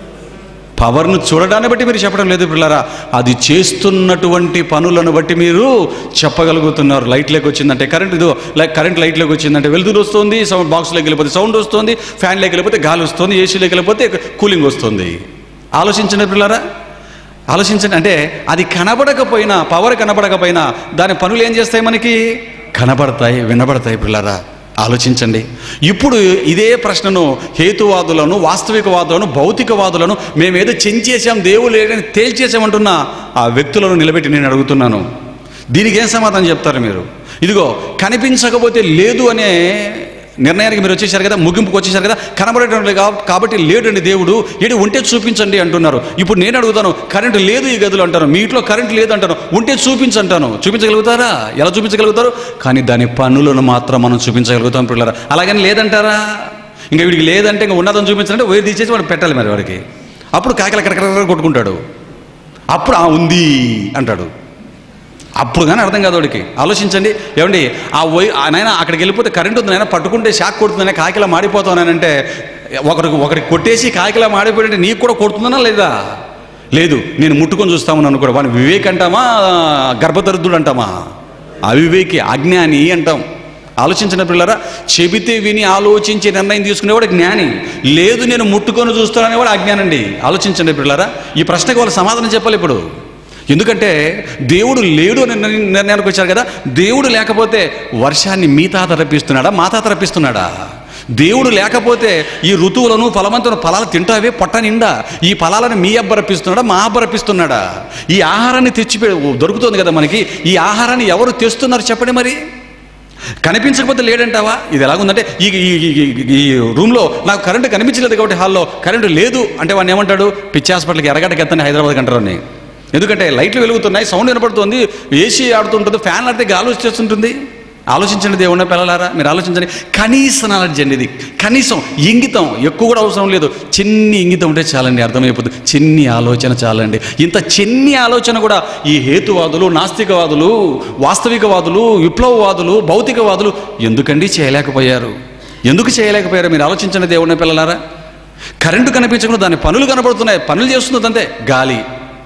పవర్ను చూడడాన్ని బట్టి మీరు చెప్పడం లేదు పిల్లరా అది చేస్తున్నటువంటి పనులను బట్టి మీరు చెప్పగలుగుతున్నారు లైట్లోకి వచ్చిందంటే కరెంట్ ఇదో లైక్ కరెంట్ లైట్లోకి వచ్చిందంటే వెలుతురు వస్తుంది సౌండ్ బాక్స్లోకి వెళ్ళిపోతే సౌండ్ వస్తుంది ఫ్యాన్లోకి వెళ్ళిపోతే గాలి వస్తుంది ఏసీలోకి వెళ్ళిపోతే కూలింగ్ వస్తుంది ఆలోచించండి పిల్లరా ఆలోచించండి అంటే అది కనబడకపోయినా పవర్ కనబడకపోయినా దాని పనులు ఏం చేస్తాయి మనకి కనబడతాయి వినబడతాయి పిల్లరా ఆలోచించండి ఇప్పుడు ఇదే ప్రశ్నను హేతువాదులను వాస్తవికవాదులను భౌతికవాదులను మేమేదో చెంచేసాం దేవుడు లేడని తేల్చేసామంటున్న ఆ వ్యక్తులను నిలబెట్టి నేను అడుగుతున్నాను దీనికి ఏం సమాధానం చెప్తారు మీరు ఇదిగో కనిపించకపోతే లేదు అనే నిర్ణయానికి మీరు వచ్చేసారు కదా ముగింపుకు వచ్చేసారు కదా కనబడటం లేదు కాబ- కాబట్టి లేడండి దేవుడు ఏడు ఉంటే చూపించండి అంటున్నారు ఇప్పుడు నేను అడుగుతాను కరెంటు లేదు ఈ గదులు అంటాను మీ ఇంట్లో కరెంటు లేదు అంటాను ఉంటే చూపించంటాను చూపించగలుగుతారా ఎలా చూపించగలుగుతారు కానీ దాని పనులను మాత్రం మనం చూపించగలుగుతాం పిల్లరా అలాగని లేదంటారా ఇంకా వీడికి లేదంటే ఇంకా ఉన్నదని చూపించాలంటే వేరు తీసేసి వాడు పెట్టాలి మరి వాడికి అప్పుడు కాకల కరకర కొట్టుకుంటాడు అప్పుడు ఆ ఉంది అంటాడు అప్పుడు కానీ అర్థం కాదు వాడికి ఆలోచించండి ఏమండి ఆ వై నాయన అక్కడికి వెళ్ళిపోతే కరెంట్ ఉంది నాయన పట్టుకుంటే షాక్ కొడుతుందనే కాకిలా మాడిపోతానంటే ఒకరికి ఒకరికి కొట్టేసి కాకిలా మాడిపోయింటే నీకు కూడా కొడుతుందనా లేదా లేదు నేను ముట్టుకొని చూస్తామని అనుకో వాడిని వివేక్ అంటామా గర్భదరిద్రుడు అంటామా అవివేకి అజ్ఞాని అంటాం ఆలోచించిన పిల్లరా చెబితే విని ఆలోచించి నిర్ణయం తీసుకునేవాడు జ్ఞాని లేదు నేను ముట్టుకొని చూస్తాననేవాడు అజ్ఞానండి ఆలోచించండి పిల్లరా ఈ ప్రశ్నకు వాళ్ళు సమాధానం చెప్పాలి ఇప్పుడు ఎందుకంటే దేవుడు లేడు అని నిర్ణ- నిర్ణయానికి వచ్చారు కదా దేవుడు లేకపోతే వర్షాన్ని మీ తాత రప్పిస్తున్నాడా మా తాత రప్పిస్తున్నాడా దేవుడు లేకపోతే ఈ ఋతువులను ఫలవంతులను ఫలాలు తింటావే పొట్ట నిండా ఈ ఫలాలను మీ అబ్బ రప్పిస్తున్నాడా మా అబ్బ రప్పిస్తున్నాడా ఈ ఆహారాన్ని తెచ్చి దొరుకుతుంది కదా మనకి ఈ ఆహారాన్ని ఎవరు తెస్తున్నారు చెప్పండి మరి కనిపించకపోతే లేడంటావా ఇది ఎలాగుందంటే ఈ ఈ ఈ- ఈ- ఈ రూమ్లో నాకు కరెంటు కనిపించలేదు కాబట్టి హాల్లో కరెంటు లేదు అంటే వాడిని ఏమంటాడు పిచ్చి హాస్పిటల్కి ఎరగటకి ఎత్తని హైదరాబాద్ అంటారు వాడిని. ఎందుకంటే లైట్లు వెలుగుతున్నాయి సౌండ్ వినపడుతుంది ఏసీ ఆడుతుంటుంది ఫ్యాన్ ఆడితే గాలి వచ్చేస్తుంటుంది ఆలోచించండి దేవుళ్ళ పిల్లలారా మీరు ఆలోచించండి కనీస నాలెడ్జ్ అండి ఇది కనీసం ఇంగితం ఎక్కువ కూడా అవసరం లేదు చిన్ని ఇంగితం ఉంటే చాలండి అర్థమైపోతుంది చిన్ని ఆలోచన చాలండి ఇంత చిన్ని ఆలోచన కూడా ఈ హేతువాదులు నాస్తికవాదులు వాస్తవికవాదులు విప్లవవాదులు భౌతికవాదులు ఎందుకండి చేయలేకపోయారు ఎందుకు చేయలేకపోయారు మీరు ఆలోచించండి దేవుళ్ళ పిల్లలారా కరెంటు కనిపించకుండా దాని పనులు కనబడుతున్నాయి పనులు చేస్తుంది అంతే గాలి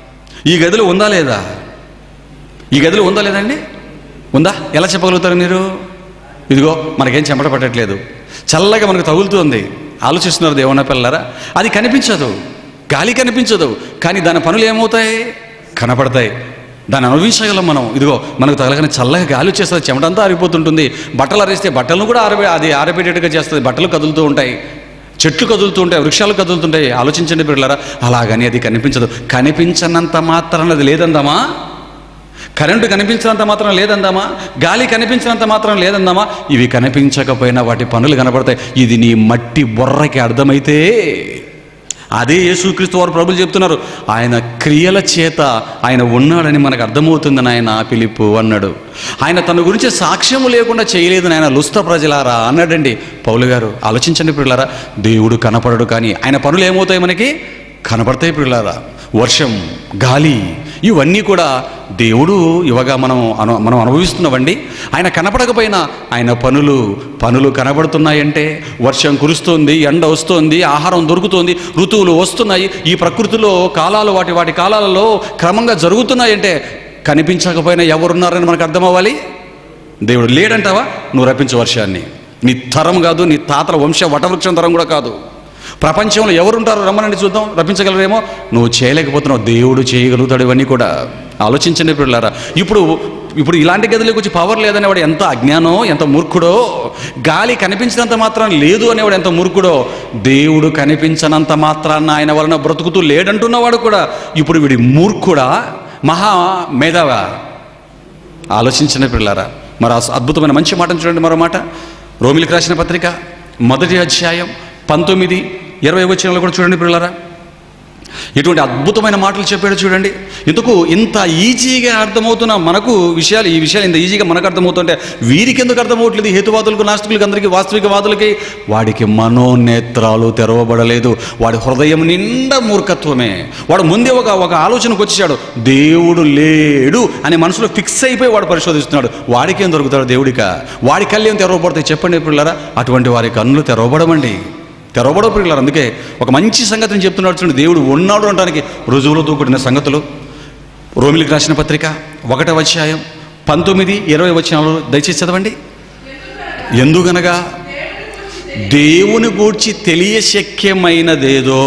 ఈ గదిలో ఉందా లేదా ఈ గదిలో ఉందా లేదండి ఉందా ఎలా చెప్పగలుగుతారు మీరు ఇదిగో మనకేం చెమట పట్టట్లేదు చల్లగా మనకు తగులుతుంది ఆలోచిస్తున్నారు దేవున్న పిల్లరా అది కనిపించదు గాలి కనిపించదు కానీ దాని పనులు ఏమవుతాయి కనపడతాయి దాన్ని అనుభవించగలం మనం ఇదిగో మనకు తగలగానే చల్లగా గాలి వచ్చేస్తుంది చెమటంతా ఆరిపోతుంటుంది బట్టలు ఆరేస్తే బట్టలను కూడా ఆరబే అది ఆరబెట్టేట్టుగా చేస్తుంది బట్టలు కదులుతూ ఉంటాయి చెట్లు కదులుతూ ఉంటాయి వృక్షాలు కదులుతుంటాయి ఆలోచించండి పిల్లరా అలాగని అది కనిపించదు కనిపించనంత మాత్రాన అది లేదందామా కరెంటు కనిపించినంత మాత్రం లేదందామా గాలి కనిపించినంత మాత్రం లేదందామా ఇవి కనిపించకపోయినా వాటి పనులు కనపడతాయి ఇది నీ మట్టి బొర్రకి అర్థమైతే అదే యేసుక్రీస్తు వారు ప్రభులు చెప్తున్నారు ఆయన క్రియల చేత ఆయన ఉన్నాడని మనకు అర్థమవుతుందని ఆయన పిలుపు అన్నాడు ఆయన తన గురించి సాక్ష్యము లేకుండా చేయలేదని ఆయన లుస్త ప్రజలారా అన్నాడండి పౌలు గారు ఆలోచించండి పిల్లారా దేవుడు కనపడడు కానీ ఆయన పనులు ఏమవుతాయి మనకి కనపడతాయి పిల్లారా వర్షం గాలి ఇవన్నీ కూడా దేవుడు ఇవగా మనం అను మనం అనుభవిస్తున్నామండి ఆయన కనపడకపోయినా ఆయన పనులు పనులు కనబడుతున్నాయంటే వర్షం కురుస్తోంది ఎండ వస్తోంది ఆహారం దొరుకుతోంది ఋతువులు వస్తున్నాయి ఈ ప్రకృతిలో కాలాలు వాటి వాటి కాలాలలో క్రమంగా జరుగుతున్నాయంటే కనిపించకపోయినా ఎవరున్నారని మనకు అర్థం అవ్వాలి దేవుడు లేడంటావా నువ్వు రప్పించు వర్షాన్ని నీ తరం కాదు నీ తాతల వంశ వటవృక్షం తరం కూడా కాదు ప్రపంచంలో ఎవరుంటారో రమ్మనండి చూద్దాం రప్పించగలరేమో నువ్వు చేయలేకపోతున్నావు దేవుడు చేయగలుగుతాడు ఇవన్నీ కూడా ఆలోచించండి పిల్లారా ఇప్పుడు ఇప్పుడు ఇలాంటి గదిలోకి వచ్చి పవర్ లేదనే వాడు ఎంత అజ్ఞానో ఎంత మూర్ఖుడో గాలి కనిపించినంత మాత్రం లేదు అనేవాడు ఎంత మూర్ఖుడో దేవుడు కనిపించనంత మాత్రాన్న ఆయన వలన బ్రతుకుతూ లేడంటున్నవాడు కూడా ఇప్పుడు వీడి మూర్ఖుడా మహా మేధావా ఆలోచించిన పిల్లారా మరి ఆ అద్భుతమైన మంచి మాటను చూడండి మరో మాట రోమిలికి రాసిన పత్రిక మొదటి అధ్యాయం పంతొమ్మిది ఇరవై వచ్చినలో కూడా చూడండి పిల్లరా ఇటువంటి అద్భుతమైన మాటలు చెప్పాడు చూడండి ఇందుకు ఇంత ఈజీగా అర్థమవుతున్న మనకు విషయాలు ఈ విషయాలు ఇంత ఈజీగా మనకు అర్థమవుతుంటే వీరికి ఎందుకు అర్థమవట్లేదు హేతువాదులకు నాస్తికులకు అందరికీ వాస్తవికవాదులకి వాడికి మనోనేత్రాలు తెరవబడలేదు వాడి హృదయం నిండా మూర్ఖత్వమే వాడు ముందే ఒక ఒక ఆలోచనకు వచ్చేసాడు దేవుడు లేడు అని మనసులో ఫిక్స్ అయిపోయి వాడు పరిశోధిస్తున్నాడు వాడికి ఏం దొరుకుతాడు దేవుడిక వాడి కళ్ళు ఏం తెరవబడతాయి చెప్పండి పిల్లరా అటువంటి వారి కన్నులు తెరవబడమండి తెరవబడో పిల్లలు అందుకే ఒక మంచి సంగతిని చెప్తున్నాడు చూడండి దేవుడు ఉన్నాడు అనడానికి రుజువులతో కూడిన సంగతులు రోమిలికి రాసిన పత్రిక ఒకటవ అధ్యాయం పంతొమ్మిది ఇరవై వచ్చినాలు దయచేసి చదవండి ఎందుకనగా దేవుని గూర్చి తెలియశక్యమైనదేదో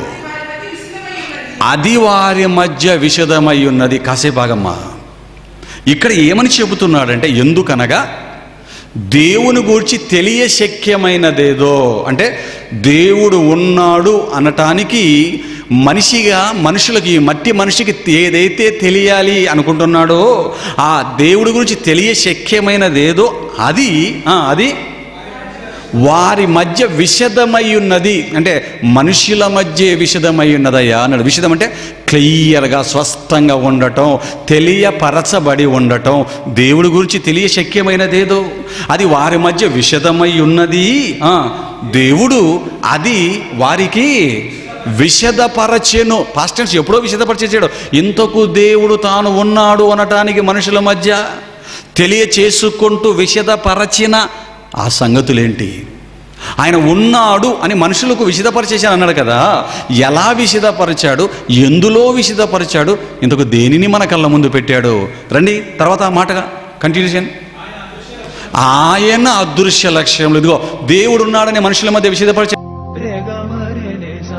అది వారి మధ్య విషదమై ఉన్నది కాసేపు ఆగమ్మా ఇక్కడ ఏమని చెబుతున్నాడంటే ఎందుకనగా దేవుని గూర్చి తెలియశక్యమైనదేదో అంటే దేవుడు ఉన్నాడు అనటానికి మనిషిగా మనుషులకి ఈ మట్టి మనిషికి ఏదైతే తెలియాలి అనుకుంటున్నాడో ఆ దేవుడి గురించి తెలియశక్యమైనదేదో అది ఆ, అది వారి మధ్య విషదమై ఉన్నది అంటే మనుషుల మధ్య విషదమై ఉన్నదయ్యా అన్నాడు విషదం అంటే క్లియర్గా స్పష్టంగా ఉండటం తెలియపరచబడి ఉండటం దేవుడి గురించి తెలియశక్యమైనదేదో అది వారి మధ్య విషదమై ఉన్నది ఆ, దేవుడు అది వారికి విషదపరచెను పాస్ట్ టెన్స్ ఎప్పుడో విషదపరిచేసాడు ఇంతకు దేవుడు తాను ఉన్నాడు అనటానికి మనుషుల మధ్య తెలియచేసుకుంటూ విషదపరచిన ఆ సంగతులేంటి ఆయన ఉన్నాడు అని మనుషులకు విషదపరిచేశాను అన్నాడు కదా ఎలా విషదపరిచాడు ఎందులో విషదపరిచాడు ఇంతకు దేనిని మన కళ్ళ ముందు పెట్టాడు రండి తర్వాత ఆ మాటగా కంటిన్యూషన్ ఆయన అదృశ్య లక్ష్యంలో ఇదిగో దేవుడు ఉన్నాడని మనుషుల మధ్య విషదపరిచే Rega mare ne sa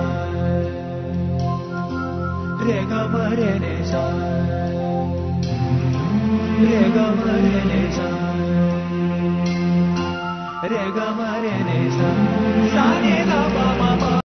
Rega mare ne sa Rega mare ne sa Rega mare ne